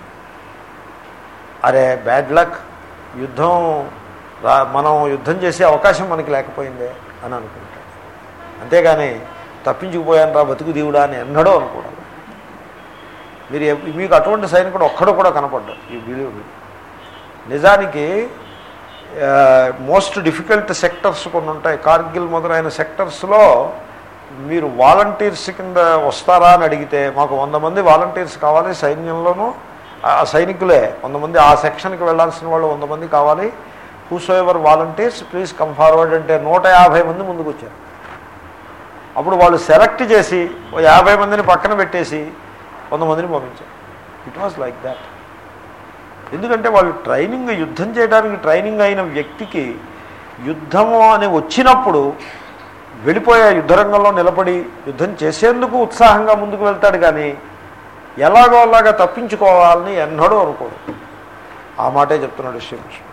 అరే బ్యాడ్ లక్ యుద్ధం రా మనం యుద్ధం చేసే అవకాశం మనకి లేకపోయిందే అని అనుకుంటాడు అంతేగాని తప్పించుకుపోయాను రా బతుకు దీవుడా అని ఎన్నడూ అనుకోవడం మీరు ఎప్- మీకు అటువంటి సైనికుడు ఒక్కడు కూడా కనపడ్డాడు ఈ బిలీవ్ మీ నిజానికి మోస్ట్ డిఫికల్ట్ సెక్టర్స్ కొన్ని ఉంటాయి కార్గిల్ మొదలైన సెక్టర్స్లో మీరు వాలంటీర్స్ కింద వస్తారా అని అడిగితే మాకు వంద మంది వాలంటీర్స్ కావాలి సైన్యంలోనూ ఆ సైనికులే వంద మంది ఆ సెక్షన్కి వెళ్ళాల్సిన వాళ్ళు వంద మంది కావాలి whosoever volunteers please come forward అంటే నూట యాభై మంది ముందుకు వచ్చారు అప్పుడు వాళ్ళు సెలెక్ట్ చేసి ఓ యాభై మందిని పక్కన పెట్టేసి వంద మందిని పంపించారు ఇట్ వాజ్ లైక్ దాట్ ఎందుకంటే వాళ్ళు ట్రైనింగ్ యుద్ధం చేయడానికి ట్రైనింగ్ అయిన వ్యక్తికి యుద్ధము అని వచ్చినప్పుడు వెళ్ళిపోయే యుద్ధరంగంలో నిలబడి యుద్ధం చేసేందుకు ఉత్సాహంగా ముందుకు వెళ్తాడు కానీ ఎలాగో అలాగా తప్పించుకోవాలని ఎన్నడూ అనుకోడు ఆ మాటే చెప్తున్నాడు శ్రీకృష్ణుడు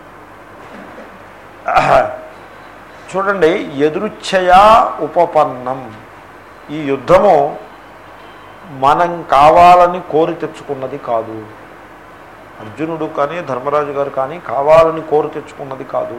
చూడండి ఎదురుచ్ఛయా ఉపపన్నం ఈ యుద్ధము మనం కావాలని కోరి తెచ్చుకున్నది కాదు అర్జునుడు కానీ ధర్మరాజు గారు కానీ కావాలని కోరి తెచ్చుకున్నది కాదు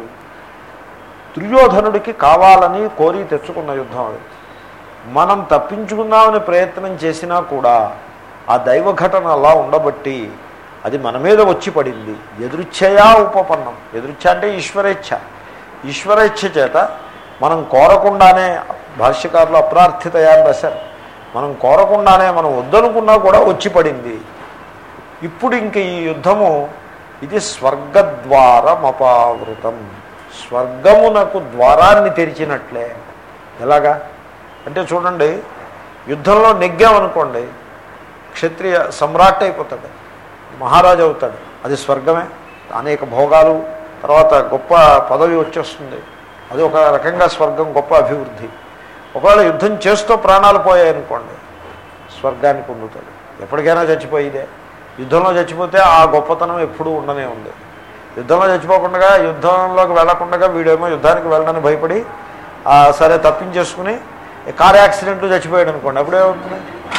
దుర్యోధనుడికి కావాలని కోరి తెచ్చుకున్న యుద్ధం అది మనం తప్పించుకుందామని ప్రయత్నం చేసినా కూడా ఆ దైవ ఘటన అలా ఉండబట్టి అది మన మీద వచ్చి పడింది ఎదురుచ్ఛయా ఉపపన్నం ఎదురుచ్ఛ అంటే ఈశ్వరేచ్ఛ ఈశ్వరేచ్ఛ చేత మనం కోరకుండానే భాష్యకారులు అప్రార్థితయా అని రాశారు మనం కోరకుండానే మనం వద్దనుకున్నా కూడా వచ్చి పడింది ఇప్పుడు ఇంక ఈ యుద్ధము ఇది స్వర్గద్వారమపావృతం స్వర్గమునకు ద్వారాన్ని తెరిచినట్లే ఎలాగా అంటే చూడండి యుద్ధంలో నెగ్గామనుకోండి క్షత్రియ సమ్రాట్ అయిపోతాడు మహారాజు అవుతాడు అది స్వర్గమే అనేక భోగాలు తర్వాత గొప్ప పదవి వచ్చేస్తుంది అది ఒక రకంగా స్వర్గం గొప్ప అభివృద్ధి ఒకవేళ యుద్ధం చేస్తూ ప్రాణాలు పోయాయనుకోండి స్వర్గాన్ని పొందుతాడు ఎప్పటికైనా చచ్చిపోయిదే యుద్ధంలో చచ్చిపోతే ఆ గొప్పతనం ఎప్పుడూ ఉండనే ఉంది యుద్ధంలో చచ్చిపోకుండా యుద్ధంలోకి వెళ్లకుండా వీడేమో యుద్ధానికి వెళ్ళడానికి భయపడి ఆ, సరే తప్పించేసుకుని కార్ యాక్సిడెంట్లో చచ్చిపోయాడు అనుకోండి అప్పుడేమవుతుంది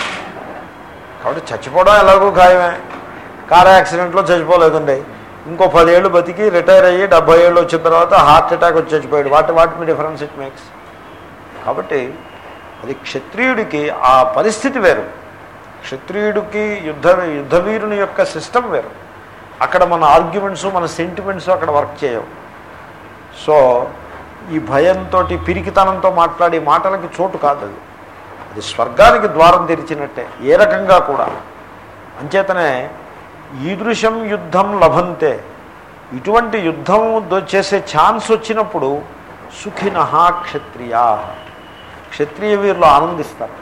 కాబట్టి చచ్చిపోవడం ఎలాగో ఖాయమే కార్ యాక్సిడెంట్లో చచ్చిపోలేదండి ఇంకో పదేళ్ళు బతికి రిటైర్ అయ్యి డెబ్బై ఏళ్ళు వచ్చిన తర్వాత హార్ట్ అటాక్ వచ్చి చచ్చిపోయాడు వాటి వాటి మీ డిఫరెన్స్ ఇట్ మేక్స్ కాబట్టి అది క్షత్రియుడికి ఆ పరిస్థితి వేరు క్షత్రియుడికి యుద్ధ యుద్ధవీరుని యొక్క సిస్టమ్ వేరు అక్కడ మన ఆర్గ్యుమెంట్స్ మన సెంటిమెంట్స్ అక్కడ వర్క్ చేయవు సో ఈ భయంతో పిరికితనంతో మాట్లాడే మాటలకి చోటు కాదు అది అది స్వర్గానికి ద్వారం తెరిచినట్టే ఏ రకంగా కూడా అంచేతనే ఈదృశం యుద్ధం లభంతే ఇటువంటి యుద్ధం దో- చేసే ఛాన్స్ వచ్చినప్పుడు సుఖిన క్షత్రియా క్షత్రియ వీరులు ఆనందిస్తారు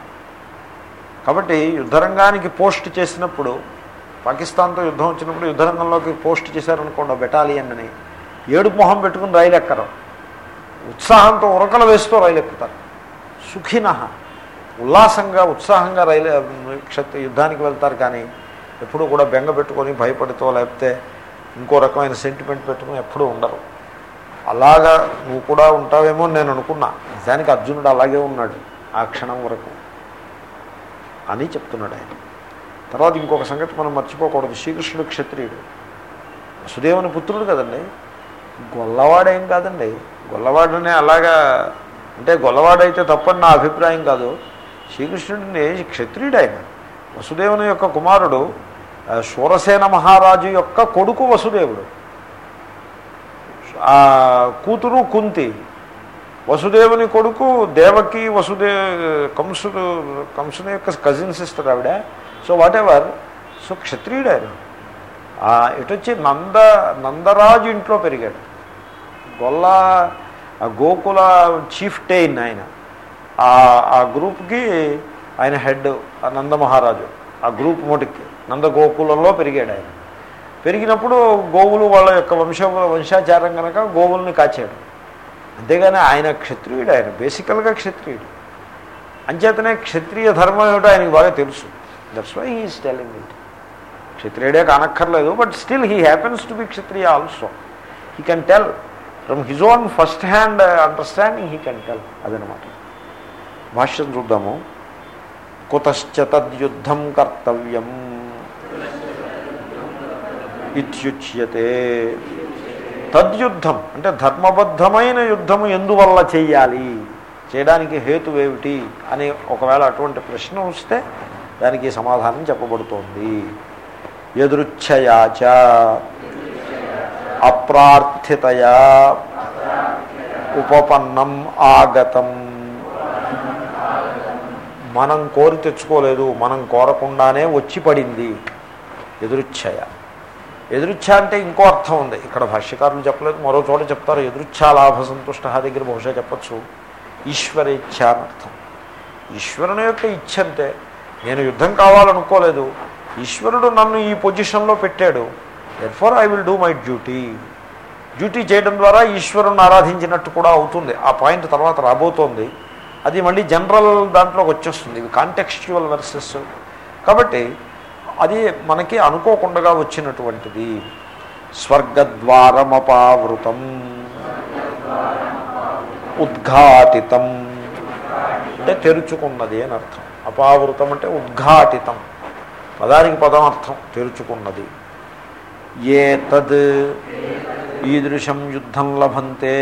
కాబట్టి యుద్ధరంగానికి పోస్ట్ చేసినప్పుడు పాకిస్తాన్తో యుద్ధం వచ్చినప్పుడు యుద్ధరంగంలోకి పోస్ట్ చేశారనుకోండి బెటాలియన్ అని ఏడుపు మొహం పెట్టుకుని రైలు ఎక్కరు ఉత్సాహంతో ఉరకలు వేస్తూ రైలు ఎక్కుతారు సుఖిన ఉల్లాసంగా ఉత్సాహంగా రైలు క్షత్ర యుద్ధానికి వెళ్తారు కానీ ఎప్పుడూ కూడా బెంగ పెట్టుకొని భయపడుతూ లేకపోతే ఇంకో రకమైన సెంటిమెంట్ పెట్టుకుని ఎప్పుడూ ఉండరు అలాగా నువ్వు కూడా ఉంటావేమో అని నేను అనుకున్నా నిజానికి అర్జునుడు అలాగే ఉన్నాడు ఆ క్షణం వరకు అని చెప్తున్నాడు ఆయన తర్వాత ఇంకొక సంగతి మనం మర్చిపోకూడదు శ్రీకృష్ణుడు క్షత్రియుడు వసుదేవుని పుత్రుడు కదండి గొల్లవాడేం కాదండి గొల్లవాడనే అలాగా అంటే గొల్లవాడైతే తప్పని నా అభిప్రాయం కాదు శ్రీకృష్ణుడిని క్షత్రియుడు ఆయన వసుదేవుని యొక్క కుమారుడు ఆ, శూరసేన మహారాజు యొక్క కొడుకు వసుదేవుడు ఆ కూతురు కుంతి వసుదేవుని కొడుకు దేవకి వసుదే కంసుడు కంసుని యొక్క కజిన్ సిస్టర్ ఆవిడ సో వాట్ ఎవర్ సో క్షత్రియుడు ఆయన ఆ, ఇటు వచ్చి నంద నందరాజు ఇంట్లో పెరిగాడు గొల్ల ఆ గోకుల చీఫ్ టెయిన్ ఆయన ఆ- ఆ గ్రూప్కి ఆయన హెడ్ ఆ నంద మహారాజు ఆ గ్రూప్ మొటికి నంద గోకులంలో పెరిగాడు ఆయన పెరిగినప్పుడు గోవులు వాళ్ళ యొక్క వంశ వంశాచారం కనుక గోవుల్ని కాచాడు అంతేగాని ఆయన క్షత్రియుడు ఆయన బేసికల్గా క్షత్రియుడు అంచేతనే క్షత్రియ ధర్మం ఏమిటో ఆయనకి బాగా తెలుసు that's why he's telling it క్షత్రియుడే కానక్కర్లేదు but still he happens to be Kshatriya also he can tell from his own first hand understanding he can tell అదనమాట భాష్యం చూద్దాము కుతశ్చ తద్యుద్ధం కర్తవ్యం ఇత్యుచ్యతే తద్యుద్ధం అంటే ధర్మబద్ధమైన యుద్ధము ఎందువల్ల చెయ్యాలి చేయడానికి హేతువేమిటి అని ఒకవేళ అటువంటి ప్రశ్న వస్తే దానికి సమాధానం చెప్పబడుతోంది ఎదృచ్ఛయాచ అప్రార్థితయా ఉపపన్నం ఆగతం మనం కోరి తెచ్చుకోలేదు మనం కోరకుండానే వచ్చి పడింది ఎదురుచ్ఛయ ఎదురుచ్ఛ అంటే ఇంకో అర్థం ఉంది ఇక్కడ భాష్యకారులు చెప్పలేదు మరో చోట చెప్తారు ఎదురుచ్ఛా లాభ సంతుష్ట దగ్గర బహుశా చెప్పచ్చు ఈశ్వర ఇచ్ఛ అని అర్థం ఈశ్వరుని యొక్క ఇచ్ఛ అంతే నేను యుద్ధం కావాలనుకోలేదు ఈశ్వరుడు నన్ను ఈ పొజిషన్లో పెట్టాడు for I will do my duty duty చేయడం ద్వారా ఈశ్వరుని ఆరాధించినట్టు కూడా అవుతుంది ఆ పాయింట్ తర్వాత రాబోతోంది అది మళ్ళీ జనరల్ దాంట్లోకి వచ్చేస్తుంది ఇవి కాంటెక్స్చువల్ వర్సెస్ కాబట్టి అది మనకి అనుకోకుండా వచ్చినటువంటిది స్వర్గద్వారమపావృతం ఉద్ఘాటితం అంటే తెరుచుకున్నది అని అర్థం అపావృతం అంటే ఉద్ఘాటితం పదానికి పదం అర్థం తెరుచుకున్నది ఏ తద్ ఈదృశం యుద్ధం లభంతే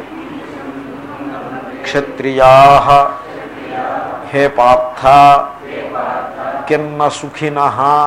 క్షత్రియా హే పార్థ కిన్న సుఖిన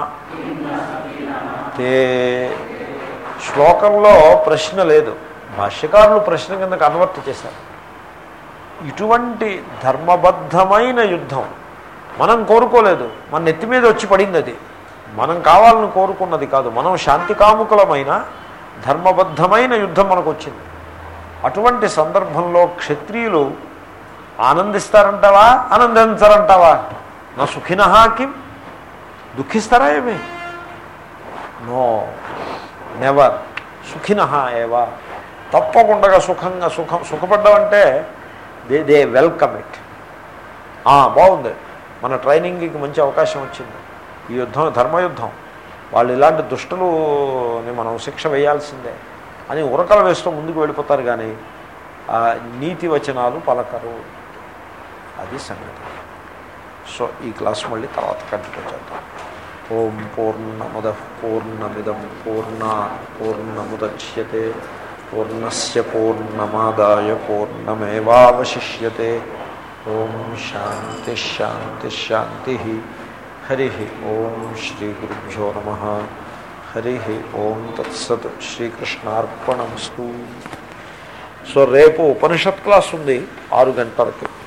తే శ్లోకంలో ప్రశ్న లేదు భాష్యకారులు ప్రశ్న కింద కన్వర్ట్ చేశారు ఇటువంటి ధర్మబద్ధమైన యుద్ధం మనం కోరుకోలేదు మన నెత్తి మీద వచ్చి పడింది అది మనం కావాలని కోరుకున్నది కాదు మనం శాంతి కాముకులమైన ధర్మబద్ధమైన యుద్ధం మనకు వచ్చింది అటువంటి సందర్భంలో క్షత్రియులు ఆనందిస్తారంటావా ఆనందించరంటావా నా సుఖినహా కిం దుఃఖిస్తారా ఏమి నో నెవర్ సుఖినహ ఏవా తప్పకుండా సుఖంగా సుఖం సుఖపడ్డామంటే దే దే వెల్కమ్ ఇట్ బాగుంది మన ట్రైనింగ్కి మంచి అవకాశం వచ్చింది ఈ యుద్ధం ధర్మయుద్ధం వాళ్ళు ఇలాంటి దుష్టులని మనం శిక్ష వేయాల్సిందే అని ఉరకలు వేస్తూ ముందుకు వెళ్ళిపోతారు కానీ ఆ నీతి వచనాలు పలకరు అది సంగతి సో ఈ క్లాస్ మళ్ళీ తర్వాత కంటిన్యూ చేద్దాం ఓం పూర్ణముద పూర్ణమిదం పూర్ణ పూర్ణముద్యతే పూర్ణస్ పూర్ణమాదాయ పూర్ణమేవాశిష్యతే ఓం శాంతి శాంతి శాంతి హరి ఓం శ్రీ గురుభ్యో నమ హరి ఓం తత్సత్ శ్రీకృష్ణార్పణమస్తు సో రేపు ఉపనిషత్ క్లాస్ ఉంది ఆరు గంటలకి